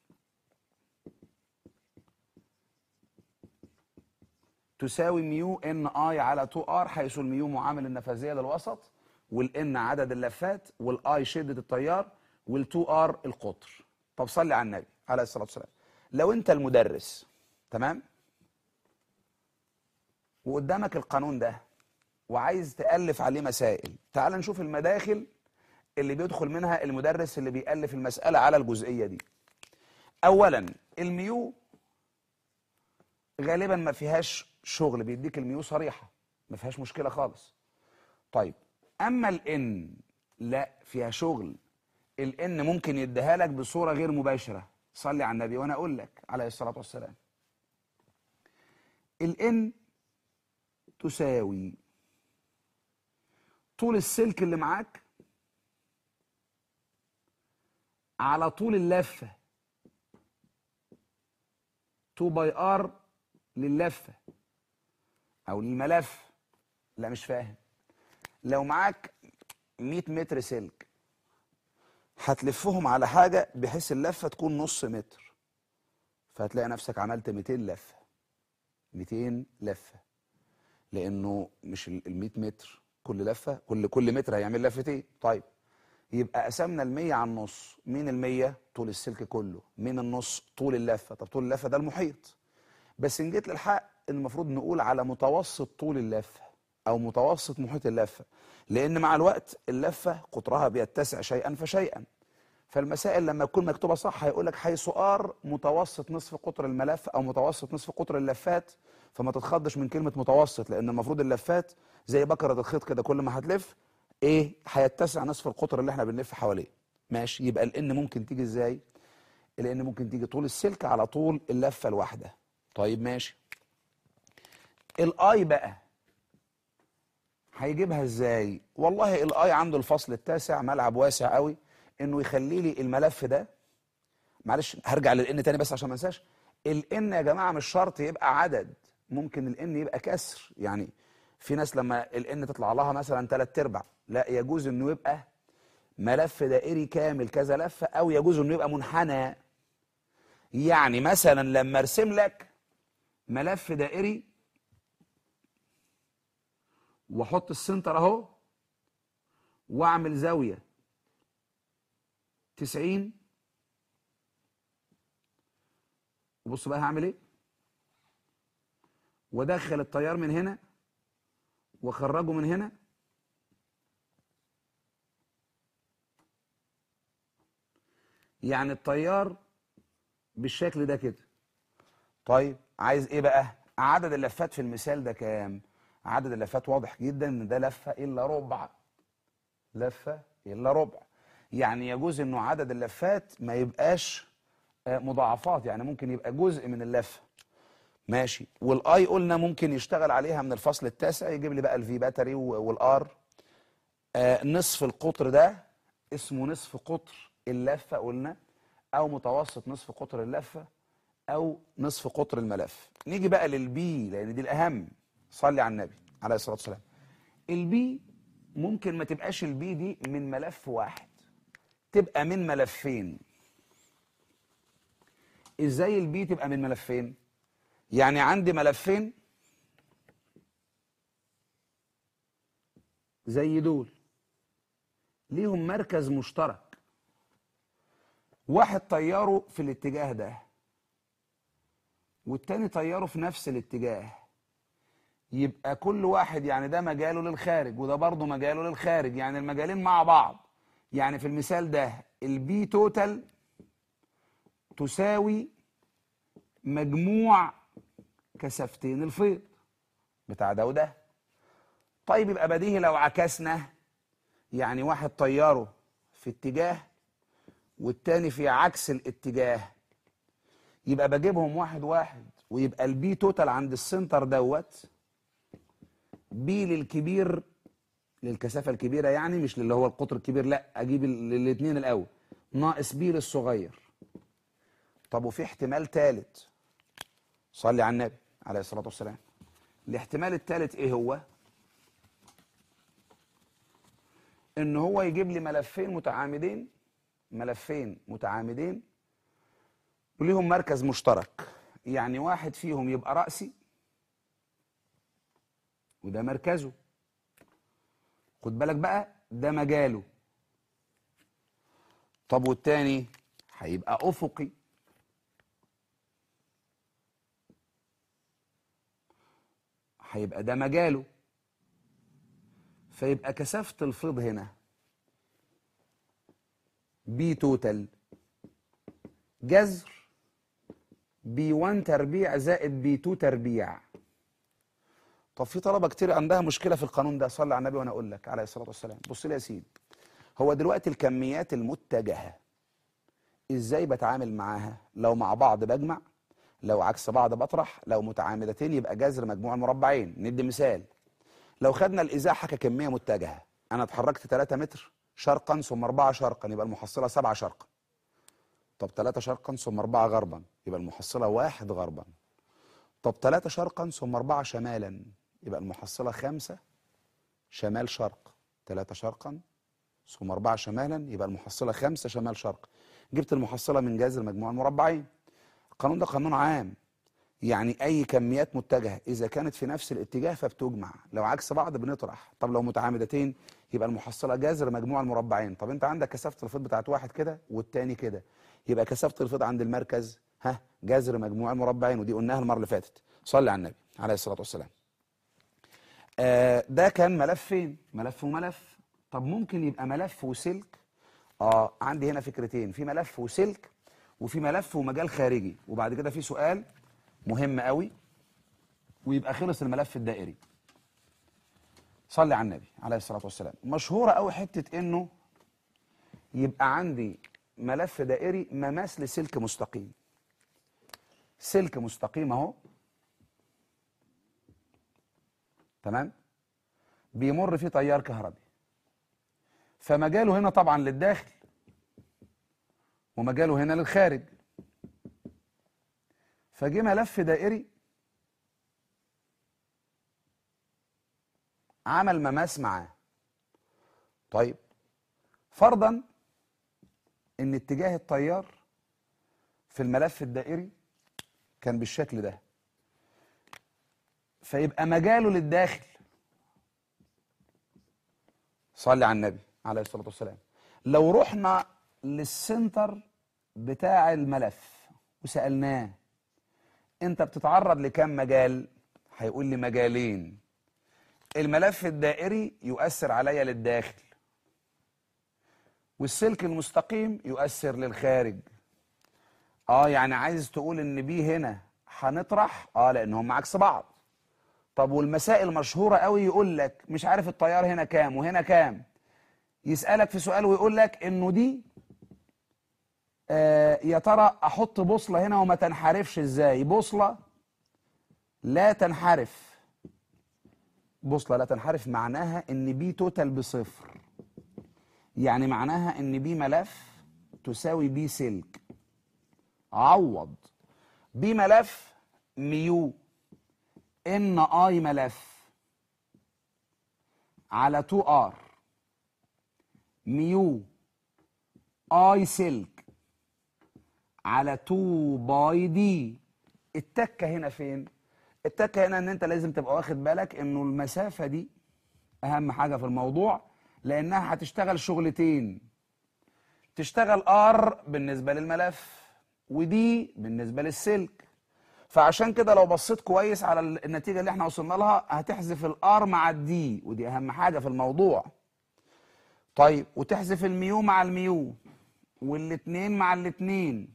Speaker 1: تساوي ميو ان اي على 2 ار حيث الميو معامل النفاذيه للوسط والان عدد اللفات والاي شده التيار وال2 ار القطر طب صلي على النبي عليه الصلاه والسلام لو انت المدرس تمام وقدامك القانون ده وعايز تالف عليه مسائل تعال نشوف المداخل اللي بيدخل منها المدرس اللي بيالف المساله على الجزئيه دي اولا الميو غالبا ما فيهاش شغل بيديك الميو صريحه ما فيهاش مشكله خالص طيب اما الان لا فيها شغل الان ممكن يديها لك بصوره غير مباشره صلي على النبي وانا اقول لك عليه الصلاه والسلام الان تساوي طول السلك اللي معاك على طول اللفه 2 باي ار لللفه او للملف لا مش فاهم لو معاك 100 متر سلك هتلفهم على حاجه بحيث اللفه تكون نص متر فهتلاقي نفسك عملت 200 لفه 200 لفه لانه مش ال 100 متر كل لفه كل كل متر هيعمل لفتين طيب يبقى قسمنا ال 100 على النص مين ال 100 طول السلك كله مين النص طول اللفه طب طول اللفه ده المحيط بس ان جيت للحق المفروض نقول على متوسط طول اللفه او متوسط محيط اللفه لان مع الوقت اللفه قطرها بيتسع شيئا فشيئا فالمسائل لما تكون مكتوبه صح هيقول لك حيث ار متوسط نصف قطر الملف او متوسط نصف قطر اللفات فما تتخضش من كلمه متوسط لان المفروض اللفات زي بكره الخيط كده كل ما هتلف ايه هيتسع نصف القطر اللي احنا بنلف حواليه ماشي يبقى الان ممكن تيجي ازاي الان ممكن تيجي طول السلك على طول اللفه الواحده طيب ماشي الاي بقى هيجيبها ازاي والله الاي عنده الفصل التاسع ملعب واسع قوي انه يخلي لي الملف ده معلش هرجع للان تاني بس عشان ما انساش الان يا جماعه مش شرط يبقى عدد ممكن الان يبقى كسر يعني في ناس لما الان تطلع لها مثلا ثلاث ارباع لا يجوز انه يبقى ملف دائري كامل كذا لفه او يجوز انه يبقى منحنى يعني مثلا لما ارسم لك ملف دائري واحط السنتر اهو واعمل زاويه 90 وبص بقى هعمل ايه وادخل التيار من هنا واخرجه من هنا يعني التيار بالشكل ده كده طيب عايز ايه بقى عدد اللفات في المثال ده كام عدد اللفات واضح جدا ان ده لفه الا ربع لفه الا ربع يعني يجوز انه عدد اللفات ما يبقاش آه، مضاعفات يعني ممكن يبقى جزء من اللفه ماشي والاي قلنا ممكن يشتغل عليها من الفصل التاسع يجيب لي بقى الفي باتري والار آه نصف القطر ده اسمه نصف قطر اللفه قلنا او متوسط نصف قطر اللفه او نصف قطر الملف نيجي بقى للبي لان دي الاهم صلي على النبي عليه الصلاه والسلام البي ممكن ما تبقاش البي دي من ملف واحد تبقى من ملفين ازاي البي تبقى من ملفين يعني عندي ملفين زي دول ليهم مركز مشترك واحد طياره في الاتجاه ده والتاني طياره في نفس الاتجاه يبقى كل واحد يعني ده مجاله للخارج وده برضه مجاله للخارج يعني المجالين مع بعض يعني في المثال ده البي توتال تساوي مجموع كثافتين الفيض بتاع ده وده طيب يبقى بديهي لو عكسنا يعني واحد طياره في اتجاه والتاني في عكس الاتجاه يبقى بجيبهم واحد واحد ويبقى البي توتال عند السنتر دوت بي للكبير للكثافه الكبيره يعني مش اللي هو القطر الكبير لا اجيب الاثنين الاول ناقص بي للصغير طب وفي احتمال ثالث صلي على النبي عليه الصلاه والسلام الاحتمال الثالث ايه هو ان هو يجيب لي ملفين متعامدين ملفين متعامدين وليهم مركز مشترك يعني واحد فيهم يبقى رأسي وده مركزه خد بالك بقى ده مجاله طب والتاني هيبقى أفقي هيبقى ده مجاله فيبقى كثافة الفيض هنا بي توتال جذر بي 1 تربيع زائد بي 2 تربيع طب في طلبة كتير عندها مشكلة في القانون ده صلي على النبي وانا اقول لك عليه الصلاة والسلام بص لي يا سيدي هو دلوقتي الكميات المتجهة ازاي بتعامل معاها لو مع بعض بجمع لو عكس بعض بطرح لو متعامدتين يبقى جذر مجموع المربعين ندي مثال لو خدنا الازاحه ككميه متجهه انا اتحركت 3 متر شرقا ثم 4 شرقا يبقى المحصله 7 شرقا طب 3 شرقا ثم 4 غربا يبقى المحصله 1 غربا طب 3 شرقا ثم 4 شمالا يبقى المحصله 5 شمال شرق 3 شرقا ثم 4 شمالا يبقى المحصله 5 شمال شرق جبت المحصله من جذر مجموع المربعين القانون ده قانون عام يعني اي كميات متجهه اذا كانت في نفس الاتجاه فبتجمع لو عكس بعض بنطرح طب لو متعامدتين يبقى المحصله جذر مجموع المربعين طب انت عندك كثافه الفيض بتاعت واحد كده والتاني كده يبقى كثافه الفيض عند المركز ها جذر مجموع المربعين ودي قلناها المره اللي فاتت صلي على النبي عليه الصلاه والسلام آه ده كان ملفين ملف وملف طب ممكن يبقى ملف وسلك اه عندي هنا فكرتين في ملف وسلك وفي ملف ومجال خارجي وبعد كده في سؤال مهم قوي ويبقى خلص الملف الدائري صلي على النبي عليه الصلاه والسلام مشهوره قوي حته انه يبقى عندي ملف دائري مماس لسلك مستقيم سلك مستقيم اهو تمام بيمر فيه تيار كهربي فمجاله هنا طبعا للداخل ومجاله هنا للخارج فجه ملف دائري عمل مماس معاه طيب فرضا ان اتجاه التيار في الملف الدائري كان بالشكل ده فيبقى مجاله للداخل صلي على النبي عليه الصلاة والسلام لو رحنا للسنتر بتاع الملف وسألناه انت بتتعرض لكام مجال هيقول لي مجالين الملف الدائري يؤثر عليا للداخل والسلك المستقيم يؤثر للخارج اه يعني عايز تقول ان بي هنا هنطرح اه لان هم عكس بعض طب والمسائل مشهورة قوي يقول لك مش عارف التيار هنا كام وهنا كام يسألك في سؤال ويقول لك انه دي آه يا ترى احط بوصلة هنا وما تنحرفش ازاي بوصلة لا تنحرف بوصلة لا تنحرف معناها ان بي توتال بصفر يعني معناها ان بي ملف تساوي بي سلك عوض بي ملف ميو ان اي ملف على 2 ار ميو اي سلك على 2 باي دي التكه هنا فين التكه هنا ان انت لازم تبقى واخد بالك انه المسافه دي اهم حاجه في الموضوع لانها هتشتغل شغلتين تشتغل ار بالنسبه للملف ودي بالنسبه للسلك فعشان كده لو بصيت كويس على النتيجه اللي احنا وصلنا لها هتحذف الار مع الدي ودي اهم حاجه في الموضوع طيب وتحذف الميو مع الميو والاتنين مع الاتنين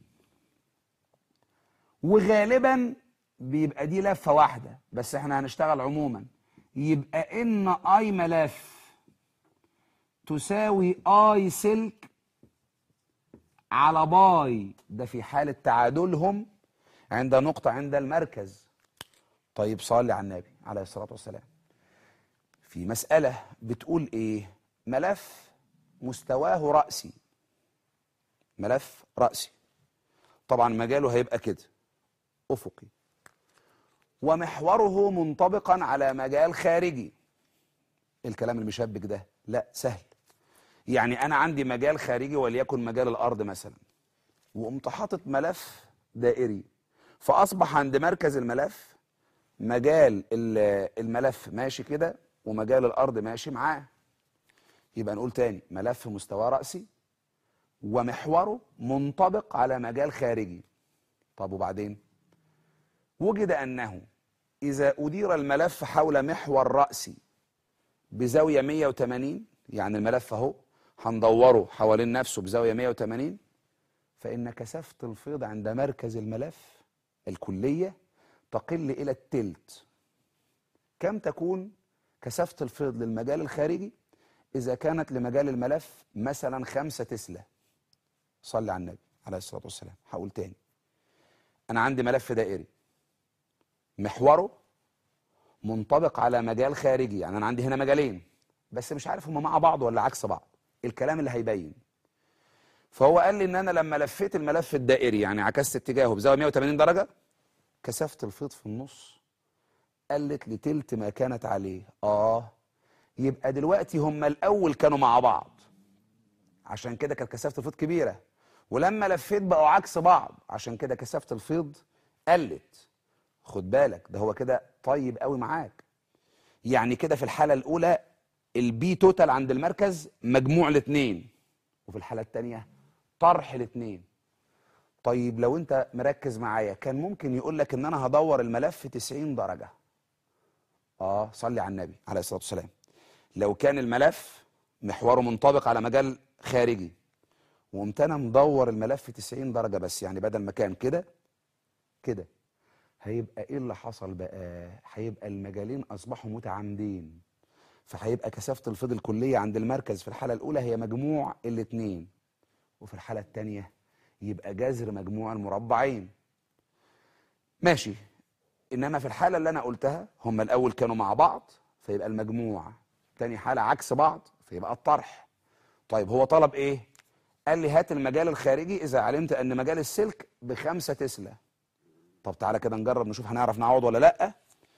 Speaker 1: وغالبا بيبقى دي لفه واحده بس احنا هنشتغل عموما يبقى ان اي ملف تساوي اي سلك على باي ده في حاله تعادلهم عند نقطة عند المركز طيب صلي على النبي عليه الصلاة والسلام في مسألة بتقول ايه ملف مستواه رأسي ملف رأسي طبعا مجاله هيبقى كده أفقي ومحوره منطبقا على مجال خارجي الكلام المشبك ده لا سهل يعني انا عندي مجال خارجي وليكن مجال الارض مثلا وقمت حاطط ملف دائري فاصبح عند مركز الملف مجال ال- الملف ماشي كده ومجال الارض ماشي معاه يبقى نقول تاني ملف مستوى رأسي ومحوره منطبق على مجال خارجي طب وبعدين وجد أنه إذا أدير الملف حول محور رأسي بزاوية 180 يعني الملف أهو هندوره حوالين نفسه بزاوية 180 فإن كثافة الفيض عند مركز الملف الكلية تقل إلى التلت كم تكون كثافة الفيض للمجال الخارجي إذا كانت لمجال الملف مثلا خمسة تسلا صلي على النبي عليه الصلاة والسلام هقول تاني أنا عندي ملف دائري محوره منطبق على مجال خارجي يعني أنا عندي هنا مجالين بس مش عارف هما مع بعض ولا عكس بعض الكلام اللي هيبين فهو قال لي ان انا لما لفيت الملف الدائري يعني عكست اتجاهه بزاويه 180 درجه كثافه الفيض في النص قلت لتلت ما كانت عليه اه يبقى دلوقتي هم الاول كانوا مع بعض عشان كده كانت كثافه الفيض كبيره ولما لفيت بقوا عكس بعض عشان كده كثافه الفيض قلت خد بالك ده هو كده طيب قوي معاك يعني كده في الحاله الاولى البي توتال عند المركز مجموع الاثنين وفي الحاله الثانيه طرح الاثنين طيب لو انت مركز معايا كان ممكن يقول لك ان انا هدور الملف 90 درجه اه صلي على النبي عليه الصلاه والسلام لو كان الملف محوره منطبق على مجال خارجي وقمت انا مدور الملف 90 درجه بس يعني بدل ما كان كده كده هيبقى ايه اللي حصل بقى هيبقى المجالين اصبحوا متعامدين فهيبقى كثافه الفيض الكليه عند المركز في الحاله الاولى هي مجموع الاثنين وفي الحاله الثانيه يبقى جذر مجموع المربعين ماشي انما في الحاله اللي انا قلتها هم الاول كانوا مع بعض فيبقى المجموع تاني حاله عكس بعض فيبقى الطرح طيب هو طلب ايه قال لي هات المجال الخارجي اذا علمت ان مجال السلك بخمسة تسلا طب تعالى كده نجرب نشوف هنعرف نعوض ولا لا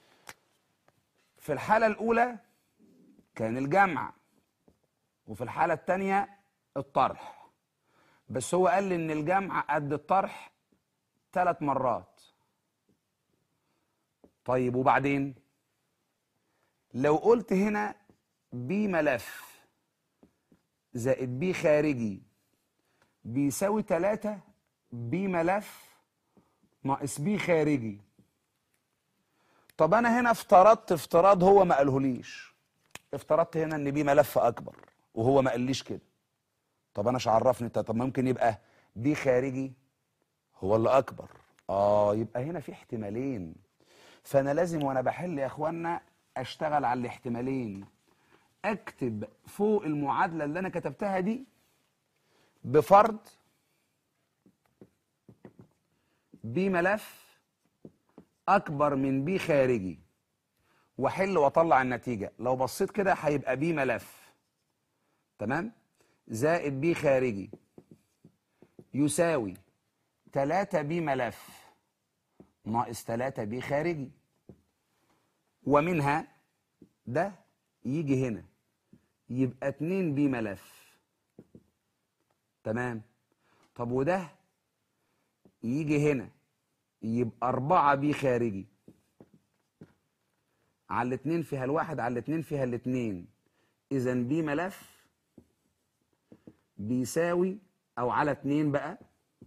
Speaker 1: في الحاله الاولى كان الجمع وفي الحاله الثانيه الطرح بس هو قال لي ان الجمع قد الطرح ثلاث مرات طيب وبعدين لو قلت هنا بي ملف زائد بي خارجي بيساوي 3 بي ملف ناقص بي خارجي طب انا هنا افترضت افتراض هو ما قالهوليش افترضت هنا ان بي ملف اكبر وهو ما قاليش كده طب انا مش عرفني انت طب ممكن يبقى بي خارجي هو اللي اكبر اه يبقى هنا في احتمالين فانا لازم وانا بحل يا اخوانا اشتغل على الاحتمالين اكتب فوق المعادله اللي انا كتبتها دي بفرض بي ملف اكبر من بي خارجي واحل واطلع النتيجه لو بصيت كده هيبقى بي ملف تمام زائد بي خارجي يساوي 3 بي ملف ناقص 3 بي خارجي ومنها ده يجي هنا يبقى 2 بي ملف تمام طب وده يجي هنا يبقى 4 بي خارجي على الاتنين فيها الواحد على الاتنين فيها الاتنين اذا بي ملف بيساوي او على اتنين بقى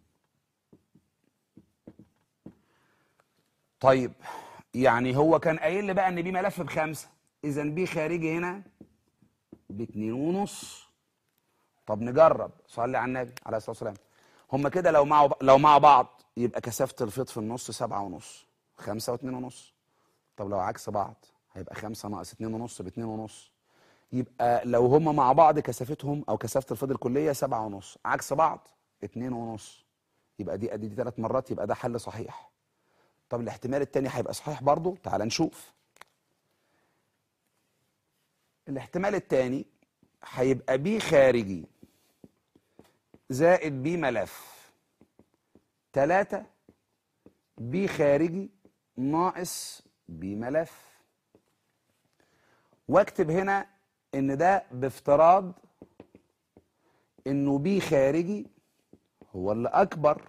Speaker 1: طيب يعني هو كان قايل لي بقى ان بي ملف بخمسه اذا بي خارجي هنا باتنين ونص طب نجرب صلي على النبي عليه الصلاه والسلام هم كده لو مع لو مع بعض يبقى كثافه الفيض في النص سبعة ونص خمسة واتنين ونص طب لو عكس بعض هيبقى خمسة ناقص اتنين ونص باتنين ونص يبقى لو هم مع بعض كثافتهم او كثافه الفيض الكليه سبعة ونص عكس بعض اتنين ونص يبقى دي ادي دي ثلاث مرات يبقى ده حل صحيح طب الاحتمال التاني هيبقى صحيح برضه تعال نشوف الاحتمال التاني هيبقى بي خارجي زائد بي ملف تلاتة بي خارجي ناقص بي ملف واكتب هنا ان ده بافتراض انه بي خارجي هو اللي اكبر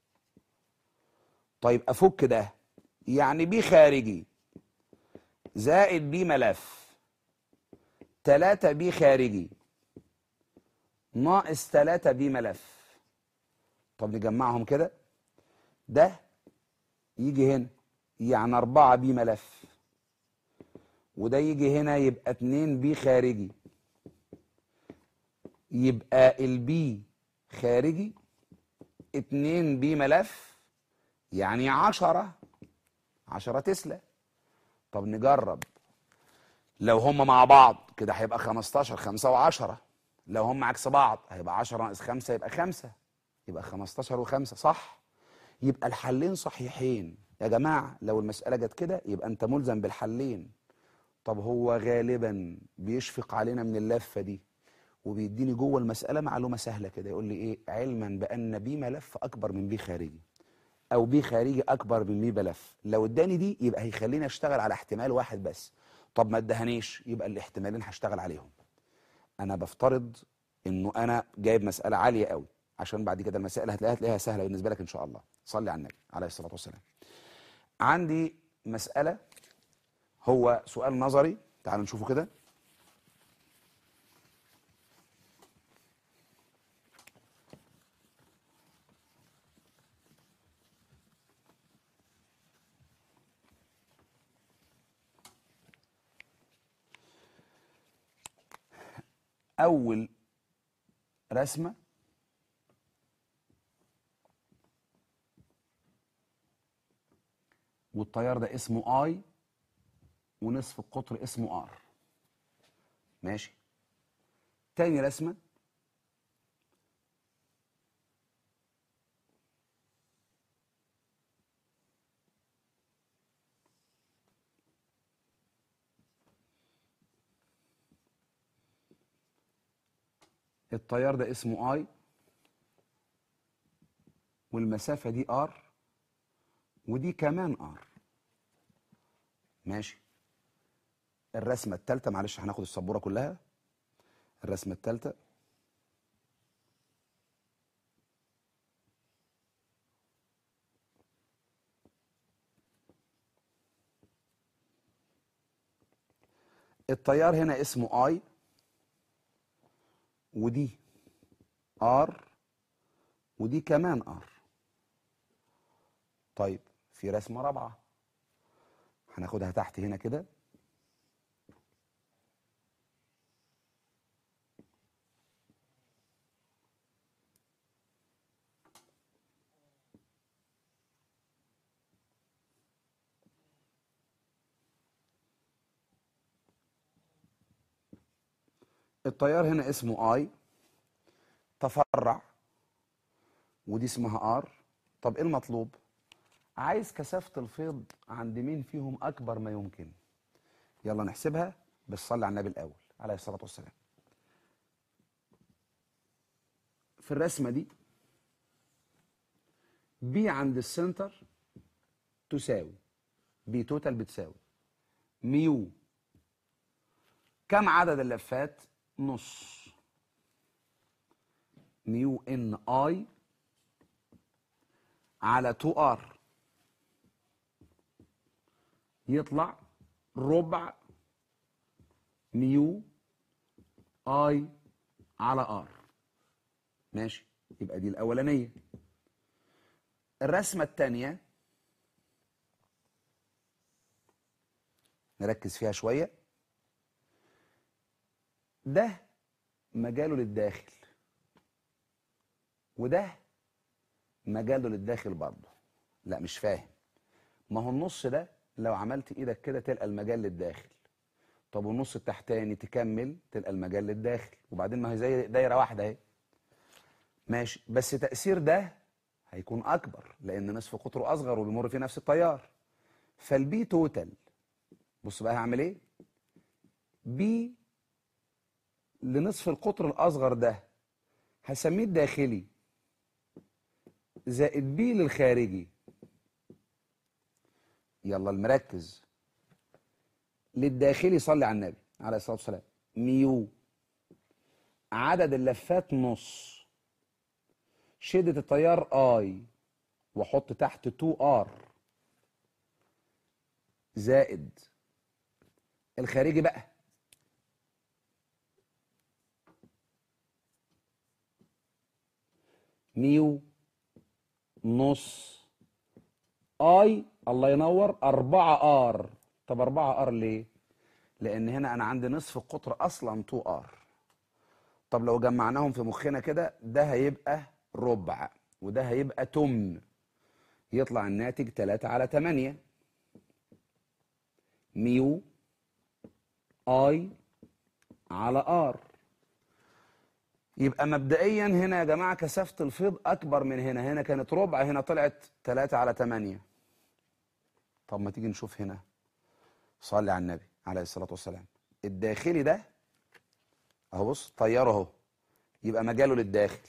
Speaker 1: طيب افك ده يعني بي خارجي زائد بي ملف 3 بي خارجي ناقص 3 بي ملف طب نجمعهم كده ده يجي هنا يعني 4 بي ملف وده يجي هنا يبقى 2 بي خارجي يبقى البي خارجي 2 بي ملف يعني 10 10 تسلا طب نجرب لو هم مع بعض كده هيبقى 15 5 و10 لو هم عكس بعض هيبقى 10 ناقص 5 يبقى 5 يبقى 15 و5 صح يبقى الحلين صحيحين يا جماعة لو المسألة جت كده يبقى أنت ملزم بالحلين طب هو غالبا بيشفق علينا من اللفة دي وبيديني جوه المسألة معلومة سهلة كده يقول لي إيه علما بأن بي ملف أكبر من بي خارجي أو بي خارجي أكبر من بي ملف لو اداني دي يبقى هيخليني أشتغل على احتمال واحد بس طب ما ادهنيش يبقى الاحتمالين هشتغل عليهم أنا بفترض إنه أنا جايب مسألة عالية قوي عشان بعد كده المسائل هتلاقيها هتلاقيها سهلة بالنسبة لك إن شاء الله صلي على النبي عليه الصلاة والسلام عندي مسألة هو سؤال نظري تعالوا نشوفه كده أول رسمة والتيار ده اسمه اي ونصف القطر اسمه ار ماشي تاني رسمة التيار ده اسمه اي والمسافة دي ار ودي كمان ار ماشي الرسمة التالتة معلش هناخد السبورة كلها الرسمة التالتة التيار هنا اسمه اي ودي ار ودي كمان ار طيب في رسمة رابعة هناخدها تحت هنا كده التيار هنا اسمه اي تفرع ودي اسمها ار طب ايه المطلوب عايز كثافة الفيض عند مين فيهم أكبر ما يمكن يلا نحسبها بس صلي على النبي الأول عليه الصلاة والسلام في الرسمة دي بي عند السنتر تساوي بي توتال بتساوي ميو كم عدد اللفات نص ميو ان اي على 2 ار يطلع ربع ميو اي على ار ماشي يبقى دي الاولانيه الرسمه الثانيه نركز فيها شويه ده مجاله للداخل وده مجاله للداخل برضه لا مش فاهم ما هو النص ده لو عملت ايدك كده تلقى المجال للداخل طب والنص التحتاني تكمل تلقى المجال للداخل وبعدين ما هي زي دايره واحده اهي ماشي بس تاثير ده هيكون اكبر لان نصف قطره اصغر وبيمر فيه نفس التيار فالبي توتال بص بقى هعمل ايه بي لنصف القطر الاصغر ده هسميه الداخلي زائد بي للخارجي يلا المركز للداخلي صلي على النبي عليه الصلاه والسلام ميو عدد اللفات نص شدة التيار اي واحط تحت 2 ار زائد الخارجي بقى ميو نص اي الله ينور 4 ار طب 4 ار ليه لان هنا انا عندي نصف القطر اصلا 2 ار طب لو جمعناهم في مخنا كده ده هيبقى ربع وده هيبقى تمن يطلع الناتج 3 على 8 ميو اي على ار يبقى مبدئيا هنا يا جماعه كثافه الفيض اكبر من هنا هنا كانت ربع هنا طلعت 3 على 8 طب ما تيجي نشوف هنا صلي على النبي عليه الصلاه والسلام الداخلي ده اهو بص طياره اهو يبقى مجاله للداخل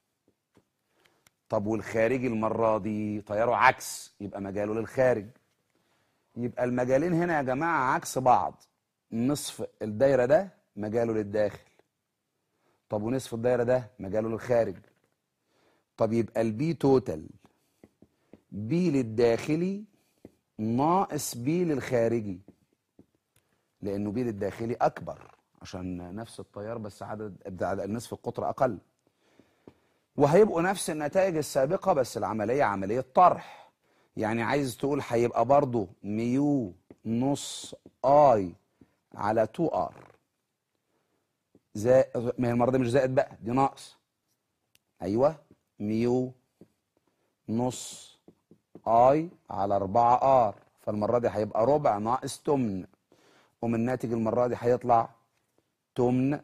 Speaker 1: طب والخارجي المره دي طياره عكس يبقى مجاله للخارج يبقى المجالين هنا يا جماعه عكس بعض نصف الدايره ده مجاله للداخل طب ونصف الدايره ده مجاله للخارج طب يبقى البي توتال بي للداخلي ناقص بي للخارجي لانه بي للداخلي اكبر عشان نفس التيار بس عدد عدد- نصف القطر اقل وهيبقوا نفس النتائج السابقه بس العمليه عمليه طرح يعني عايز تقول هيبقى برضو ميو نص اي على 2 ار زائد ما هي المره دي مش زائد بقى دي ناقص ايوه ميو نص اي على 4 ار فالمره دي هيبقى ربع ناقص تمن ومن الناتج المره دي هيطلع تمن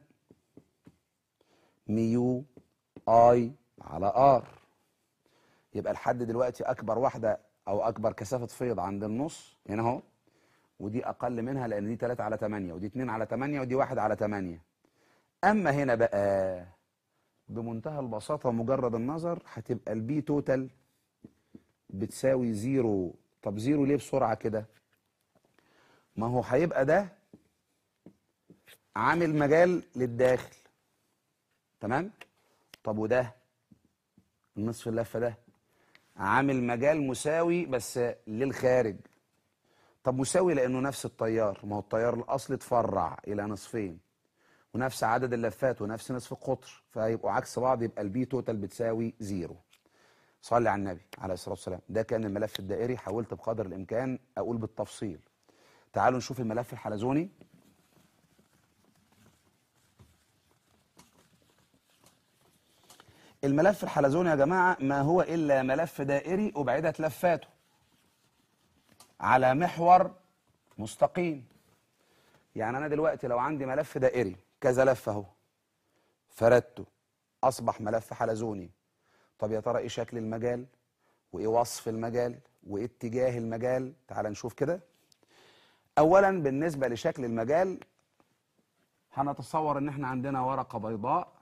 Speaker 1: ميو اي على ار يبقى لحد دلوقتي اكبر واحده او اكبر كثافه فيض عند النص هنا اهو ودي اقل منها لان دي 3 على 8 ودي 2 على 8 ودي 1 على 8 اما هنا بقى بمنتهى البساطه ومجرد النظر هتبقى البي توتال بتساوي زيرو طب زيرو ليه بسرعه كده ما هو هيبقى ده عامل مجال للداخل تمام طب وده النصف اللفه ده عامل مجال مساوي بس للخارج طب مساوي لانه نفس التيار ما هو التيار الاصلي اتفرع الى نصفين ونفس عدد اللفات ونفس نصف القطر فيبقوا عكس بعض يبقى البي توتال بتساوي زيرو صلي على النبي عليه الصلاه والسلام ده كان الملف الدائري حاولت بقدر الامكان اقول بالتفصيل تعالوا نشوف الملف الحلزوني الملف الحلزوني يا جماعة ما هو إلا ملف دائري أبعدت لفاته على محور مستقيم يعني أنا دلوقتي لو عندي ملف دائري كذا لفة أهو فردته أصبح ملف حلزوني طب يا ترى إيه شكل المجال وإيه وصف المجال وإيه اتجاه المجال تعال نشوف كده أولا بالنسبة لشكل المجال هنتصور إن إحنا عندنا ورقة بيضاء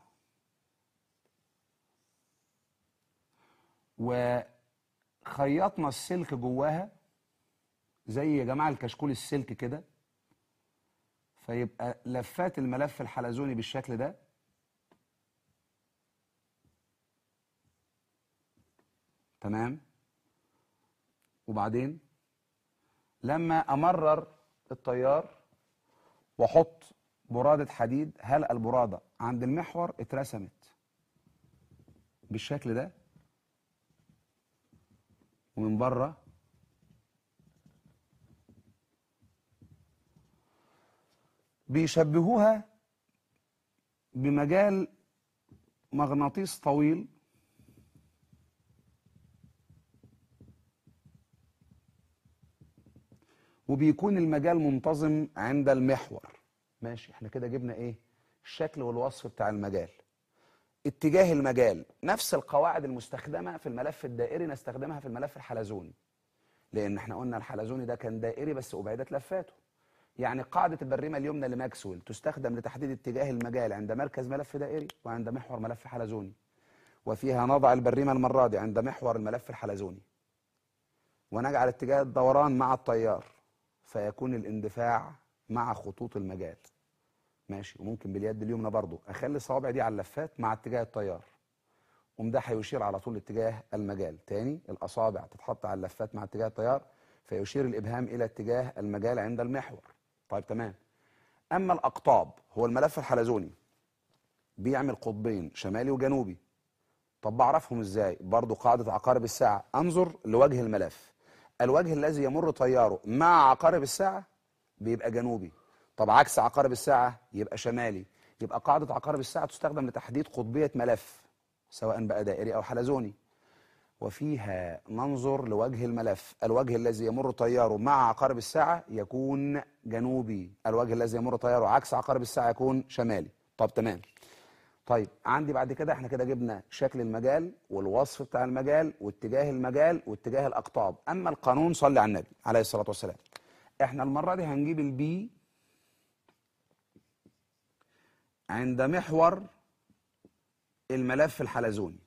Speaker 1: وخيطنا السلك جواها زي يا جماعه الكشكول السلك كده فيبقى لفات الملف الحلزوني بالشكل ده تمام وبعدين لما امرر التيار واحط برادة حديد هل البرادة عند المحور اترسمت بالشكل ده ومن بره بيشبهوها بمجال مغناطيس طويل وبيكون المجال منتظم عند المحور ماشي احنا كده جبنا ايه الشكل والوصف بتاع المجال اتجاه المجال نفس القواعد المستخدمة في الملف الدائري نستخدمها في الملف الحلزوني لأن احنا قلنا الحلزوني ده كان دائري بس أبعدت لفاته يعني قاعدة البريمة اليمنى لماكسويل تستخدم لتحديد اتجاه المجال عند مركز ملف دائري وعند محور ملف حلزوني وفيها نضع البريمة المرة دي عند محور الملف الحلزوني ونجعل اتجاه الدوران مع التيار فيكون الاندفاع مع خطوط المجال ماشي وممكن باليد اليمنى برضو اخلي الصوابع دي على اللفات مع اتجاه التيار قوم ده هيشير على طول اتجاه المجال تاني الاصابع تتحط على اللفات مع اتجاه التيار فيشير الابهام الى اتجاه المجال عند المحور طيب تمام اما الاقطاب هو الملف الحلزوني بيعمل قطبين شمالي وجنوبي طب بعرفهم ازاي برضو قاعدة عقارب الساعة انظر لوجه الملف الوجه الذي يمر تياره مع عقارب الساعة بيبقى جنوبي طب عكس عقارب الساعة يبقى شمالي يبقى قاعدة عقارب الساعة تستخدم لتحديد قطبية ملف سواء بقى دائري أو حلزوني وفيها ننظر لوجه الملف الوجه الذي يمر تياره مع عقارب الساعة يكون جنوبي الوجه الذي يمر تياره عكس عقارب الساعة يكون شمالي طب تمام طيب عندي بعد كده احنا كده جبنا شكل المجال والوصف بتاع المجال واتجاه المجال واتجاه الاقطاب اما القانون صلي على النبي عليه الصلاه والسلام احنا المره دي هنجيب البي عند محور الملف الحلزوني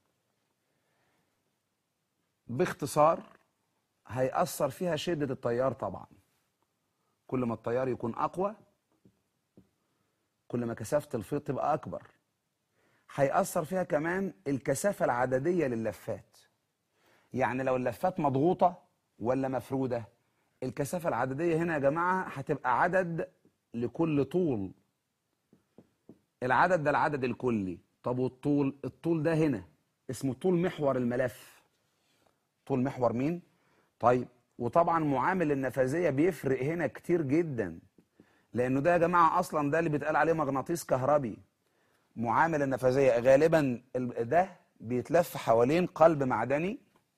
Speaker 1: باختصار هيأثر فيها شدة التيار طبعا كل ما التيار يكون أقوى كل ما كثافة الفيض تبقى أكبر هيأثر فيها كمان الكثافة العددية لللفات يعني لو اللفات مضغوطة ولا مفرودة الكثافة العددية هنا يا جماعة هتبقى عدد لكل طول العدد ده العدد الكلي طب والطول الطول ده هنا اسمه طول محور الملف طول محور مين طيب وطبعا معامل النفاذية بيفرق هنا كتير جدا لانه ده يا جماعة اصلا ده اللي بيتقال عليه مغناطيس كهربي معامل النفاذية غالبا ال- ده بيتلف حوالين قلب معدني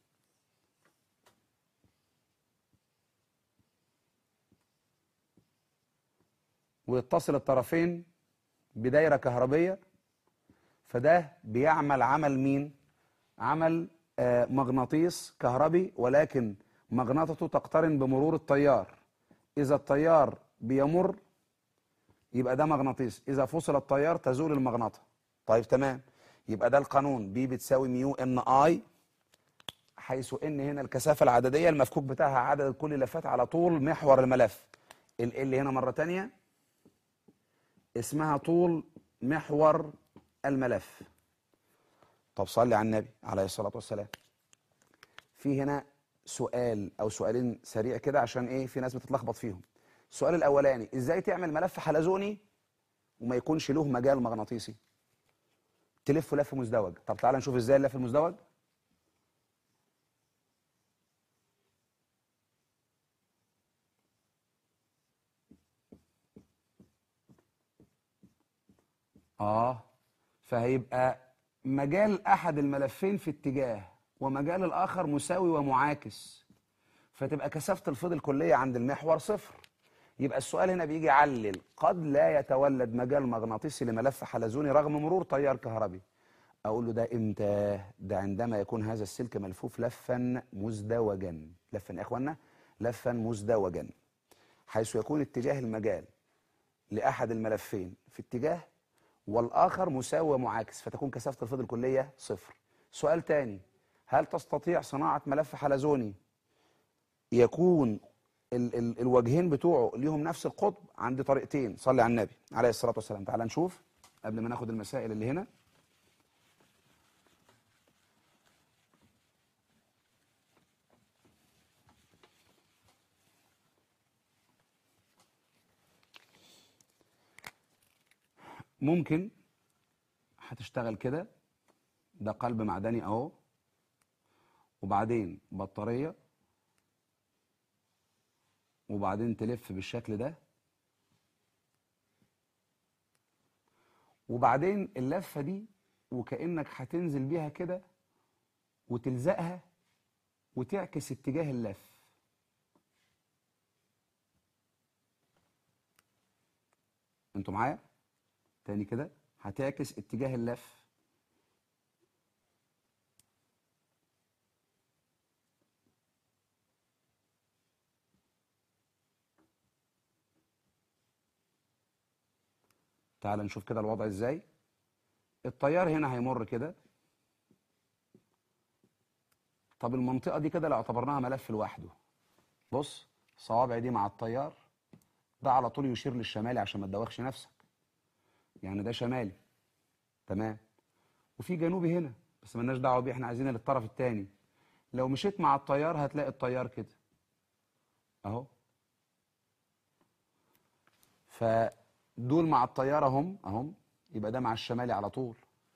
Speaker 1: ويتصل الطرفين بدايرة كهربية فده بيعمل عمل مين؟ عمل آه، مغناطيس كهربي ولكن مغناطته تقترن بمرور التيار إذا التيار بيمر يبقى ده مغناطيس إذا فصل التيار تزول المغناطة طيب تمام يبقى ده القانون بي بتساوي ميو ان اي حيث ان هنا الكثافة العددية المفكوك بتاعها عدد كل لفات على طول محور الملف ال ال هنا مرة تانية اسمها طول محور الملف طب صلي على النبي عليه الصلاة والسلام في هنا سؤال او سؤالين سريع كده عشان ايه في ناس بتتلخبط فيهم السؤال الاولاني ازاي تعمل ملف حلزوني وما يكونش له مجال مغناطيسي تلف لف مزدوج طب تعالى نشوف ازاي اللف المزدوج اه فهيبقى مجال احد الملفين في اتجاه ومجال الاخر مساوي ومعاكس فتبقى كثافه الفيض الكليه عند المحور صفر يبقى السؤال هنا بيجي يعلل قد لا يتولد مجال مغناطيسي لملف حلزوني رغم مرور تيار كهربي اقول له ده امتى ده عندما يكون هذا السلك ملفوف لفا مزدوجا لفا يا اخوانا لفا مزدوجا حيث يكون اتجاه المجال لاحد الملفين في اتجاه والاخر مساوي ومعاكس فتكون كثافه الفيض الكليه صفر سؤال تاني هل تستطيع صناعه ملف حلزوني يكون ال ال الوجهين بتوعه ليهم نفس القطب عندي طريقتين صلي على النبي عليه الصلاه والسلام تعال نشوف قبل ما ناخد المسائل اللي هنا ممكن هتشتغل كده ده قلب معدني اهو وبعدين بطارية وبعدين تلف بالشكل ده وبعدين اللفة دي وكأنك هتنزل بيها كده وتلزقها وتعكس اتجاه اللف انتوا معايا تاني كده هتعكس اتجاه اللف تعال نشوف كده الوضع ازاي التيار هنا هيمر كده طب المنطقة دي كده لو اعتبرناها ملف لوحده بص صوابع دي مع التيار ده على طول يشير للشمالي عشان ما تدوخش نفسك يعني ده شمالي تمام وفي جنوبي هنا بس ملناش دعوه بيه احنا عايزين للطرف الثاني لو مشيت مع التيار هتلاقي التيار كده اهو فدول مع التيار اهم اهم يبقى ده مع الشمالي على طول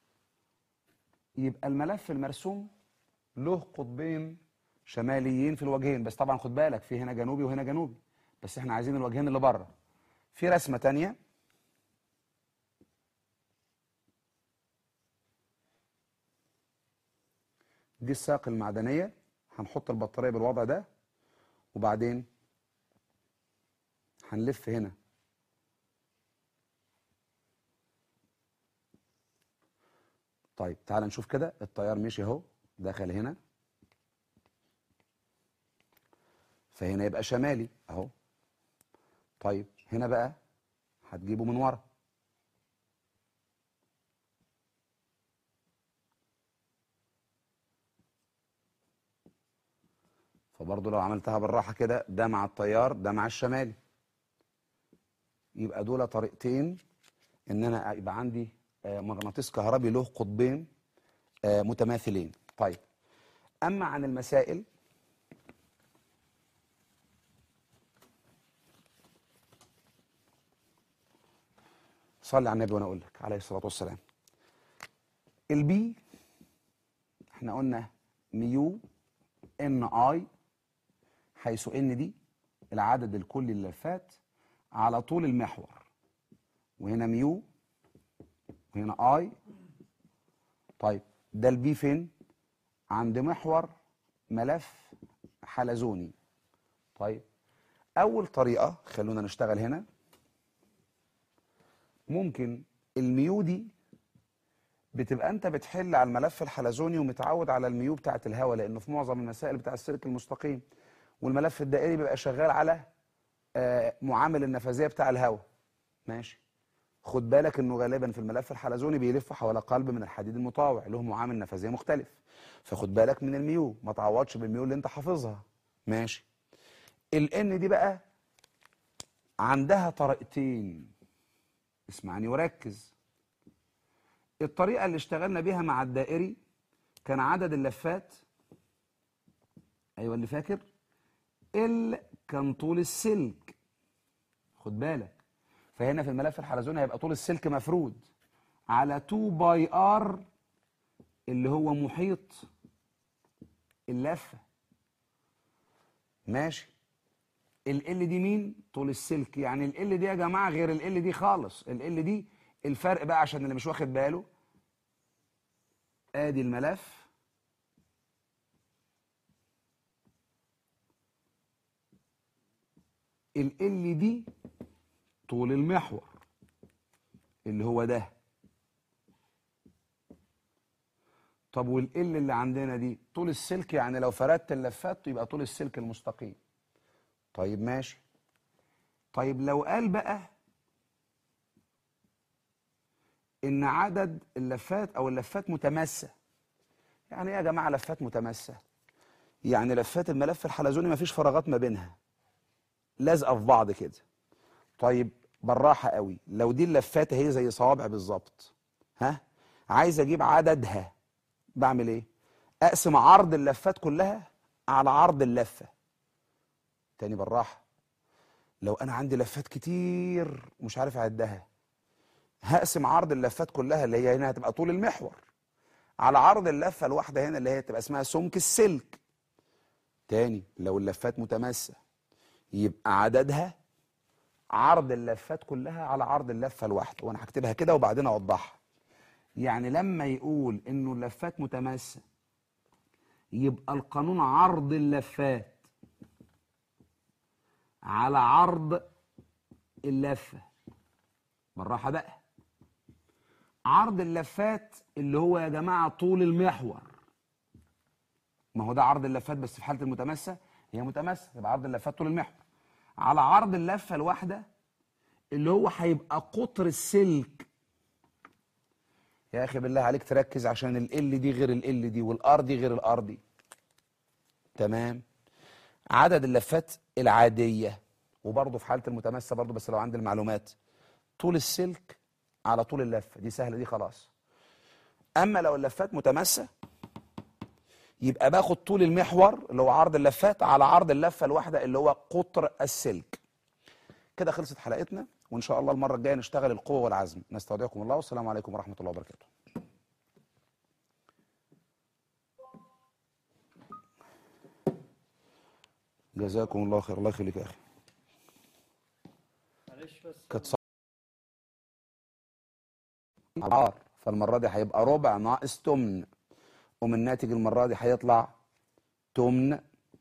Speaker 1: يبقى الملف المرسوم له قطبين شماليين في الوجهين بس طبعا خد بالك في هنا جنوبي وهنا جنوبي بس احنا عايزين الوجهين اللي بره في رسمه تانية دي الساق المعدنيه هنحط البطاريه بالوضع ده وبعدين هنلف هنا طيب تعال نشوف كده التيار مشي اهو دخل هنا فهنا يبقى شمالي اهو طيب هنا بقى هتجيبه من ورا فبرضه لو عملتها بالراحه كده ده مع التيار ده مع الشمالي يبقى دول طريقتين ان انا يبقى عندي آه، مغناطيس كهربي له قطبين آه، متماثلين طيب اما عن المسائل صلي على النبي وانا اقول لك عليه الصلاه والسلام البي احنا قلنا ميو ان اي حيث ان دي العدد الكلي للفات على طول المحور وهنا ميو وهنا اي طيب ده البي فين عند محور ملف حلزوني طيب اول طريقه خلونا نشتغل هنا ممكن الميو دي بتبقى انت بتحل على الملف الحلزوني ومتعود على الميو بتاعت الهواء لانه في معظم المسائل بتاع السلك المستقيم والملف الدائري بيبقى شغال على آه، معامل النفاذيه بتاع الهواء ماشي خد بالك انه غالبا في الملف الحلزوني بيلف حول قلب من الحديد المطاوع له معامل نفاذيه مختلف فخد بالك من الميو ما تعوضش بالميو اللي انت حافظها ماشي الان دي بقى عندها طريقتين اسمعني وركز الطريقه اللي اشتغلنا بيها مع الدائري كان عدد اللفات ايوه اللي فاكر ال كان طول السلك خد بالك فهنا في الملف الحلزوني هيبقى طول السلك مفرود على 2 باي ار اللي هو محيط اللفه ماشي ال ال دي مين طول السلك يعني ال ال دي يا جماعه غير ال ال دي خالص ال ال دي الفرق بقى عشان اللي مش واخد باله ادي الملف ال ال دي طول المحور اللي هو ده طب وال ال اللي عندنا دي طول السلك يعني لو فردت اللفات يبقى طول السلك المستقيم طيب ماشي طيب لو قال بقى ان عدد اللفات او اللفات متماسه يعني ايه يا جماعه لفات متماسه يعني لفات الملف الحلزوني ما فيش فراغات ما بينها لازقه في بعض كده طيب بالراحه قوي لو دي اللفات اهي زي صوابع بالظبط ها عايز اجيب عددها بعمل ايه اقسم عرض اللفات كلها على عرض اللفه تاني بالراحه لو انا عندي لفات كتير مش عارف اعدها هقسم عرض اللفات كلها اللي هي هنا هتبقى طول المحور على عرض اللفه الواحده هنا اللي هي تبقى اسمها سمك السلك تاني لو اللفات متماسه يبقى عددها عرض اللفات كلها على عرض اللفه الواحده وانا هكتبها كده وبعدين اوضحها يعني لما يقول انه اللفات متماسه يبقى القانون عرض اللفات على عرض اللفه بالراحه بقى عرض اللفات اللي هو يا جماعه طول المحور ما هو ده عرض اللفات بس في حاله المتماسه هي متماسه يبقى عرض اللفات طول المحور على عرض اللفه الواحده اللي هو هيبقى قطر السلك يا اخي بالله عليك تركز عشان ال دي غير ال دي والار دي غير الار دي تمام عدد اللفات العاديه وبرضه في حاله المتماسه برضه بس لو عندي المعلومات طول السلك على طول اللفه دي سهله دي خلاص اما لو اللفات متماسه يبقى باخد طول المحور اللي هو عرض اللفات على عرض اللفه الواحده اللي هو قطر السلك كده خلصت حلقتنا وان شاء الله المره الجايه نشتغل القوه والعزم نستودعكم الله والسلام عليكم ورحمه الله وبركاته جزاكم الله خير الله يخليك يا اخي
Speaker 2: معلش بس
Speaker 1: كانت صعبة عار فالمرة دي هيبقى ربع ناقص تمن ومن الناتج المرة دي هيطلع تمن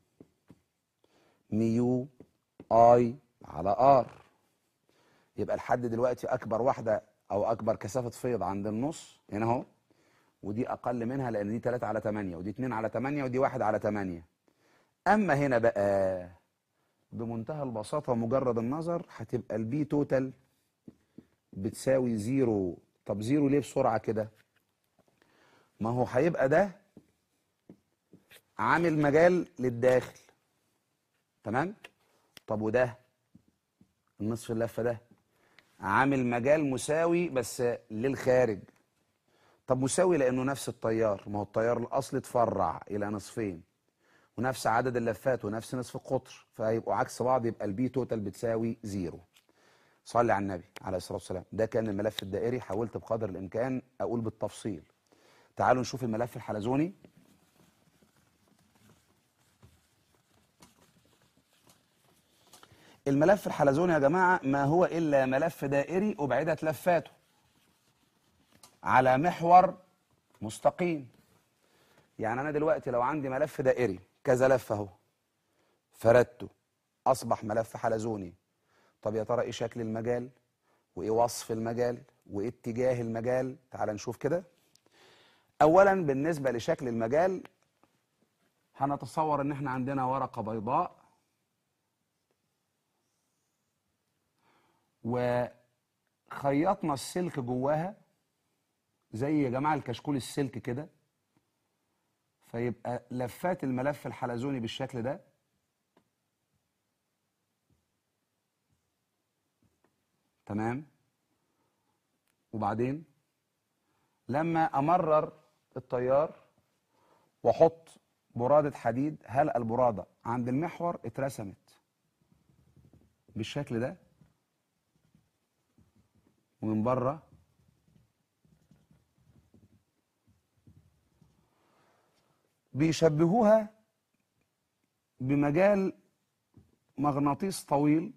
Speaker 1: ميو اي على ار يبقى لحد دلوقتي اكبر واحدة او اكبر كثافة فيض عند النص هنا اهو ودي اقل منها لان دي 3 على 8 ودي 2 على 8 ودي 1 على 8 اما هنا بقى بمنتهى البساطة مجرد النظر هتبقى البي توتال بتساوي زيرو طب زيرو ليه بسرعة كده ما هو هيبقى ده عامل مجال للداخل تمام طب وده النصف اللفة ده عامل مجال مساوي بس للخارج طب مساوي لانه نفس التيار ما هو التيار الاصلي اتفرع الى نصفين ونفس عدد اللفات ونفس نصف القطر فيبقوا عكس بعض يبقى البي توتال بتساوي زيرو صلي على النبي عليه الصلاه والسلام ده كان الملف الدائري حاولت بقدر الامكان اقول بالتفصيل تعالوا نشوف الملف الحلزوني الملف الحلزوني يا جماعه ما هو الا ملف دائري ابعدت لفاته على محور مستقيم يعني انا دلوقتي لو عندي ملف دائري كذا لفه اهو فردته اصبح ملف حلزوني طب يا ترى ايه شكل المجال وايه وصف المجال وايه اتجاه المجال تعال نشوف كده اولا بالنسبه لشكل المجال هنتصور ان احنا عندنا ورقه بيضاء وخيطنا السلك جواها زي يا جماعه الكشكول السلك كده فيبقى لفات الملف الحلزوني بالشكل ده تمام وبعدين لما امرر التيار واحط برادة حديد هل البرادة عند المحور اترسمت بالشكل ده ومن بره بيشبهوها بمجال مغناطيس طويل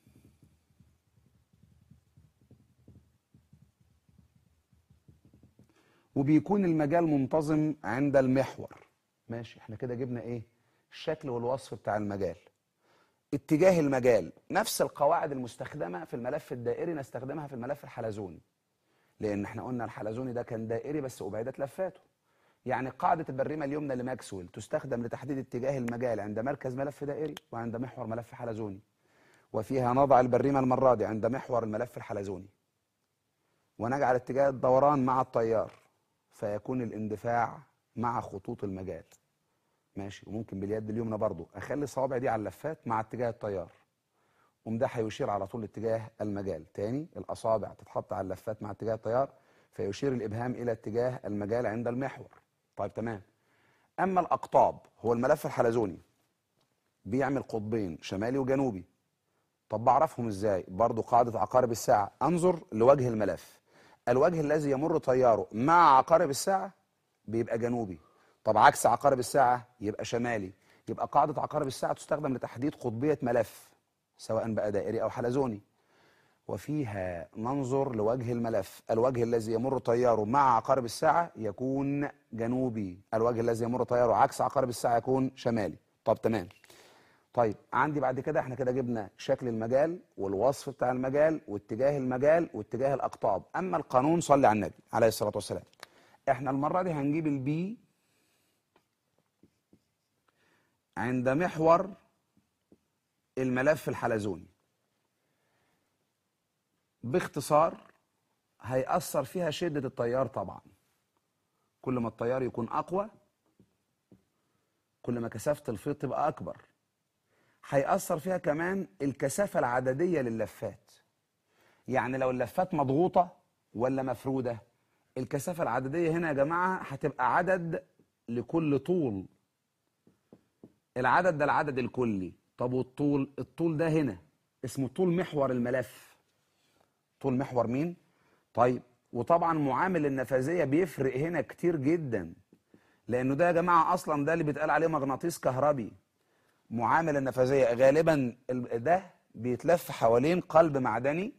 Speaker 1: وبيكون المجال منتظم عند المحور ماشي احنا كده جبنا ايه الشكل والوصف بتاع المجال اتجاه المجال نفس القواعد المستخدمة في الملف الدائري نستخدمها في الملف الحلزوني لان احنا قلنا الحلزوني ده كان دائري بس ابعدت لفاته يعني قاعدة البريمة اليمنى لماكسويل تستخدم لتحديد اتجاه المجال عند مركز ملف دائري وعند محور ملف حلزوني وفيها نضع البريمة المرة دي عند محور الملف الحلزوني ونجعل اتجاه الدوران مع التيار فيكون الاندفاع مع خطوط المجال ماشي وممكن باليد اليمنى برضو اخلي الصوابع دي على اللفات مع اتجاه التيار قوم ده هيشير على طول اتجاه المجال تاني الاصابع تتحط على اللفات مع اتجاه التيار فيشير الابهام الى اتجاه المجال عند المحور طيب تمام اما الاقطاب هو الملف الحلزوني بيعمل قطبين شمالي وجنوبي طب بعرفهم ازاي برضو قاعدة عقارب الساعة انظر لوجه الملف الوجه الذي يمر تياره مع عقارب الساعة بيبقى جنوبي طب عكس عقارب الساعة يبقى شمالي يبقى قاعدة عقارب الساعة تستخدم لتحديد قطبية ملف سواء بقى دائري أو حلزوني وفيها ننظر لوجه الملف الوجه الذي يمر تياره مع عقارب الساعة يكون جنوبي الوجه الذي يمر تياره عكس عقارب الساعة يكون شمالي طب تمام طيب عندي بعد كده احنا كده جبنا شكل المجال والوصف بتاع المجال واتجاه المجال واتجاه الأقطاب أما القانون صلي على النبي عليه الصلاة والسلام احنا المرة دي هنجيب البي عند محور الملف الحلزوني باختصار هيأثر فيها شدة التيار طبعا كل ما التيار يكون أقوى كل ما كثافة الفيض تبقى أكبر هيأثر فيها كمان الكثافة العددية لللفات يعني لو اللفات مضغوطة ولا مفروده الكثافه العدديه هنا يا جماعه هتبقى عدد لكل طول العدد ده العدد الكلي طب والطول الطول ده هنا اسمه طول محور الملف طول محور مين طيب وطبعا معامل النفاذيه بيفرق هنا كتير جدا لانه ده يا جماعه اصلا ده اللي بيتقال عليه مغناطيس كهربي معامل النفاذيه غالبا ال- ده بيتلف حوالين قلب معدني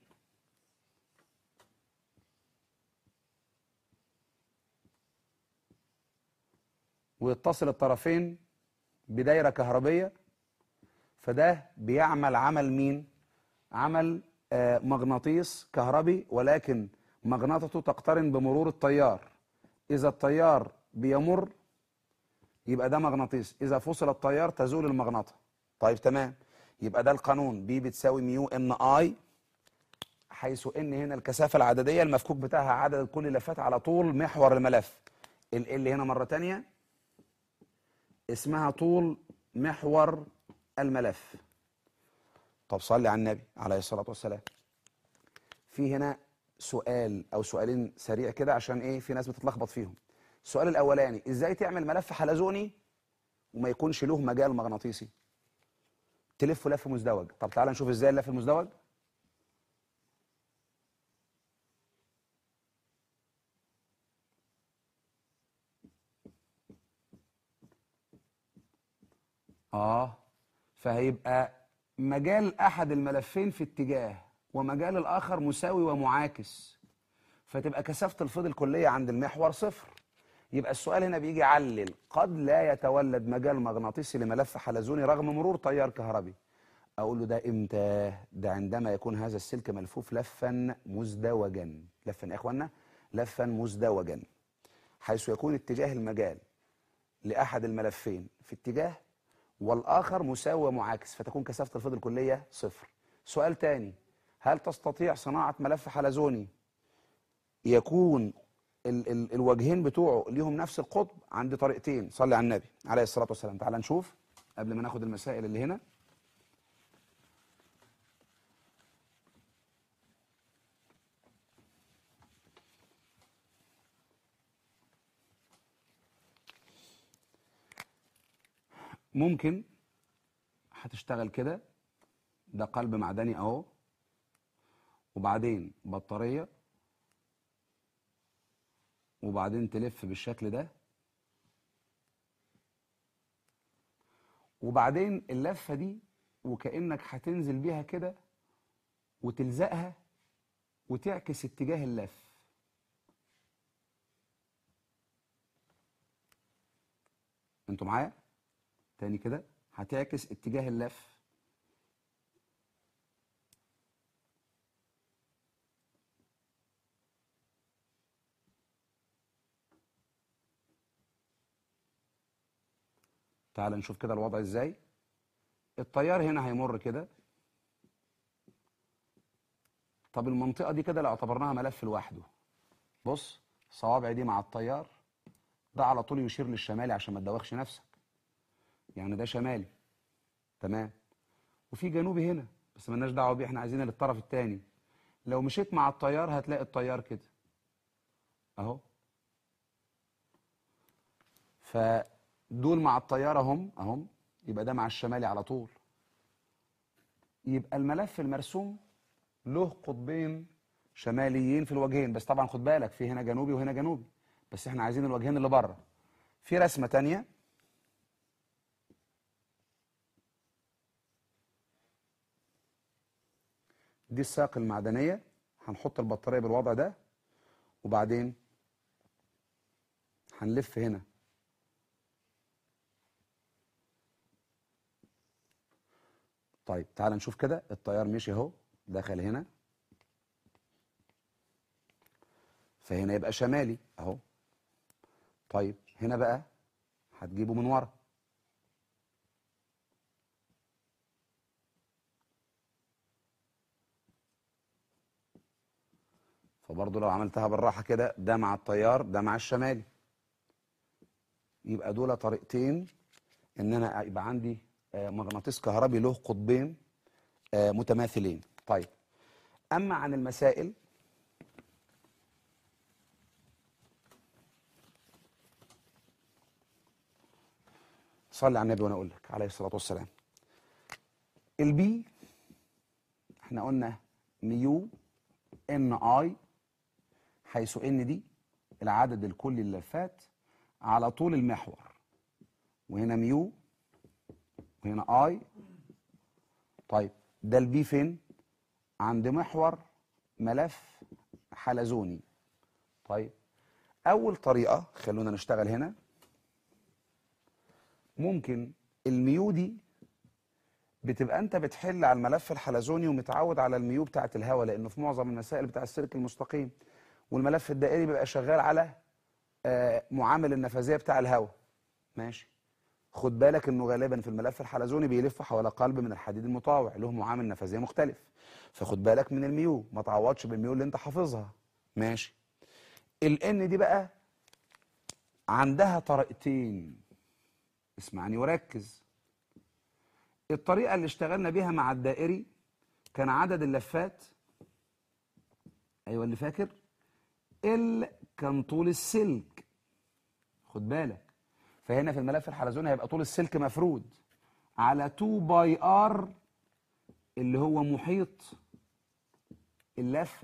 Speaker 1: ويتصل الطرفين بدايره كهربيه فده بيعمل عمل مين عمل آه، مغناطيس كهربي ولكن مغناطته تقترن بمرور التيار اذا التيار بيمر يبقى ده مغناطيس اذا فصل التيار تزول المغناطه طيب تمام يبقى ده القانون بي بتساوي ميو ان اي حيث ان هنا الكثافه العدديه المفكوك بتاعها عدد كل لفات على طول محور الملف ال ال هنا مره تانية اسمها طول محور الملف طب صلي على النبي عليه الصلاه والسلام في هنا سؤال او سؤالين سريع كده عشان ايه في ناس بتتلخبط فيهم السؤال الاولاني ازاي تعمل ملف حلزوني وما يكونش له مجال مغناطيسي تلف لف مزدوج طب تعال نشوف ازاي اللف المزدوج اه فهيبقى مجال احد الملفين في اتجاه ومجال الاخر مساوي ومعاكس فتبقى كثافه الفيض الكليه عند المحور صفر يبقى السؤال هنا بيجي علل قد لا يتولد مجال مغناطيسي لملف حلزوني رغم مرور تيار كهربي اقول له ده امتى ده عندما يكون هذا السلك ملفوف لفا مزدوجا لفا يا اخوانا لفا مزدوجا حيث يكون اتجاه المجال لاحد الملفين في اتجاه والاخر مساوي ومعاكس فتكون كثافه الفيض الكليه صفر سؤال تاني هل تستطيع صناعه ملف حلزوني يكون ال ال الوجهين بتوعه ليهم نفس القطب عند طريقتين صلي على النبي عليه الصلاه والسلام تعال نشوف قبل ما ناخد المسائل اللي هنا ممكن هتشتغل كده ده قلب معدني اهو وبعدين بطاريه وبعدين تلف بالشكل ده وبعدين اللفه دي وكانك هتنزل بيها كده وتلزقها وتعكس اتجاه اللف انتوا معايا تاني كده هتعكس اتجاه اللف تعال نشوف كده الوضع ازاي التيار هنا هيمر كده طب المنطقة دي كده لو اعتبرناها ملف لوحده بص صوابع دي مع التيار ده على طول يشير للشمالي عشان ما تدوخش نفسك يعني ده شمالي تمام وفي جنوبي هنا بس مالناش دعوه بيه احنا عايزين للطرف الثاني لو مشيت مع التيار هتلاقي التيار كده اهو فدول مع التيار اهم اهم يبقى ده مع الشمالي على طول يبقى الملف المرسوم له قطبين شماليين في الوجهين بس طبعا خد بالك في هنا جنوبي وهنا جنوبي بس احنا عايزين الوجهين اللي بره في رسمه تانية دي الساق المعدنية هنحط البطارية بالوضع ده وبعدين هنلف هنا طيب تعال نشوف كده التيار مشي اهو دخل هنا فهنا يبقى شمالي اهو طيب هنا بقى هتجيبه من ورا فبرضه لو عملتها بالراحة كده ده مع التيار ده مع الشمالي يبقى دول طريقتين ان انا يبقى عندي آه، مغناطيس كهربي له قطبين آه، متماثلين طيب اما عن المسائل صلي على النبي وانا اقول لك عليه الصلاه والسلام البي احنا قلنا ميو ان اي حيث ان دي العدد الكلي للفات على طول المحور وهنا ميو وهنا اي طيب ده البي فين عند محور ملف حلزوني طيب اول طريقه خلونا نشتغل هنا ممكن الميو دي بتبقى انت بتحل على الملف الحلزوني ومتعود على الميو بتاعه الهواء لانه في معظم المسائل بتاع السلك المستقيم والملف الدائري بيبقى شغال على آه، معامل النفاذيه بتاع الهواء ماشي خد بالك انه غالبا في الملف الحلزوني بيلف حول قلب من الحديد المطاوع له معامل نفاذيه مختلف فخد بالك من الميو ما تعوضش بالميو اللي انت حافظها ماشي الان دي بقى عندها طريقتين اسمعني وركز الطريقه اللي اشتغلنا بيها مع الدائري كان عدد اللفات ايوه اللي فاكر ال كان طول السلك خد بالك فهنا في الملف الحلزوني هيبقى طول السلك مفرود على 2 باي ار اللي هو محيط اللفه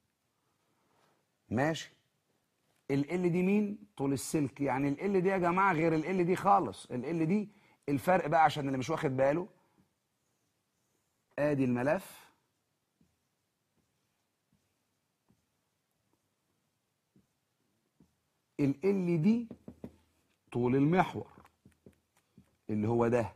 Speaker 1: ماشي ال دي مين طول السلك يعني ال دي يا جماعه غير ال دي خالص ال دي الفرق بقى عشان اللي مش واخد باله ادي الملف ال دي طول المحور اللي هو ده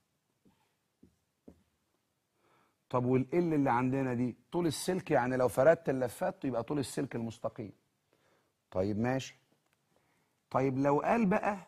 Speaker 1: طب وال اللي عندنا دي طول السلك يعني لو فردت اللفات يبقى طول السلك المستقيم طيب ماشي طيب لو قال بقى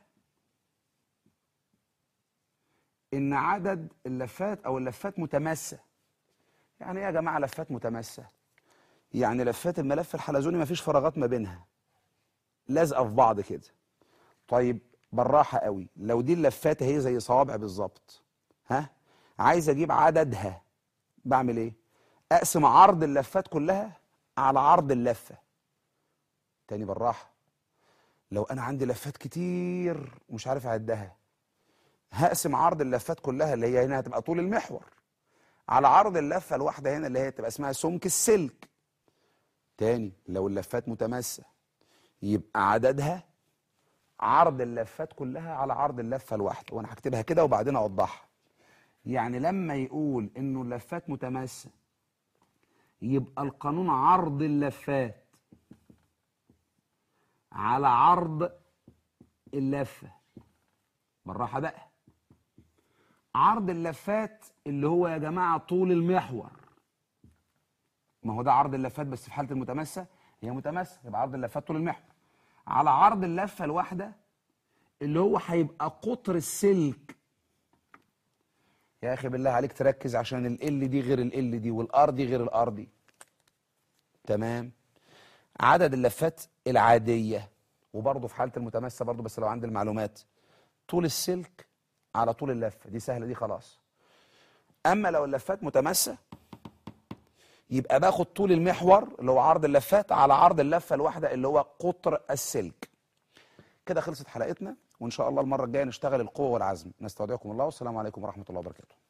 Speaker 1: ان عدد اللفات او اللفات متماسه يعني ايه يا جماعه لفات متماسه يعني لفات الملف الحلزوني ما فيش فراغات ما بينها لازقه في بعض كده طيب بالراحه قوي لو دي اللفات هي زي صوابع بالظبط ها عايز اجيب عددها بعمل ايه اقسم عرض اللفات كلها على عرض اللفه تاني بالراحه لو انا عندي لفات كتير ومش عارف اعدها هقسم عرض اللفات كلها اللي هي هنا هتبقى طول المحور على عرض اللفه الواحده هنا اللي هي تبقى اسمها سمك السلك تاني لو اللفات متماسه يبقى عددها عرض اللفات كلها على عرض اللفه الواحده وانا هكتبها كده وبعدين اوضحها يعني لما يقول انه اللفات متماسه يبقى القانون عرض اللفات على عرض اللفه بالراحه بقى عرض اللفات اللي هو يا جماعه طول المحور ما هو ده عرض اللفات بس في حاله المتماسه هي متماسه يبقى عرض اللفات طول المحور على عرض اللفه الواحده اللي هو هيبقى قطر السلك يا اخي بالله عليك تركز عشان ال دي غير ال دي والار دي غير الار دي تمام عدد اللفات العاديه وبرضه في حاله المتماسه برضه بس لو عندي المعلومات طول السلك على طول اللفه دي سهله دي خلاص اما لو اللفات متماسه يبقى باخد طول المحور اللي هو عرض اللفات على عرض اللفه الواحده اللي هو قطر السلك كده خلصت حلقتنا وان شاء الله المره الجايه نشتغل القوه والعزم نستودعكم الله والسلام عليكم ورحمه الله وبركاته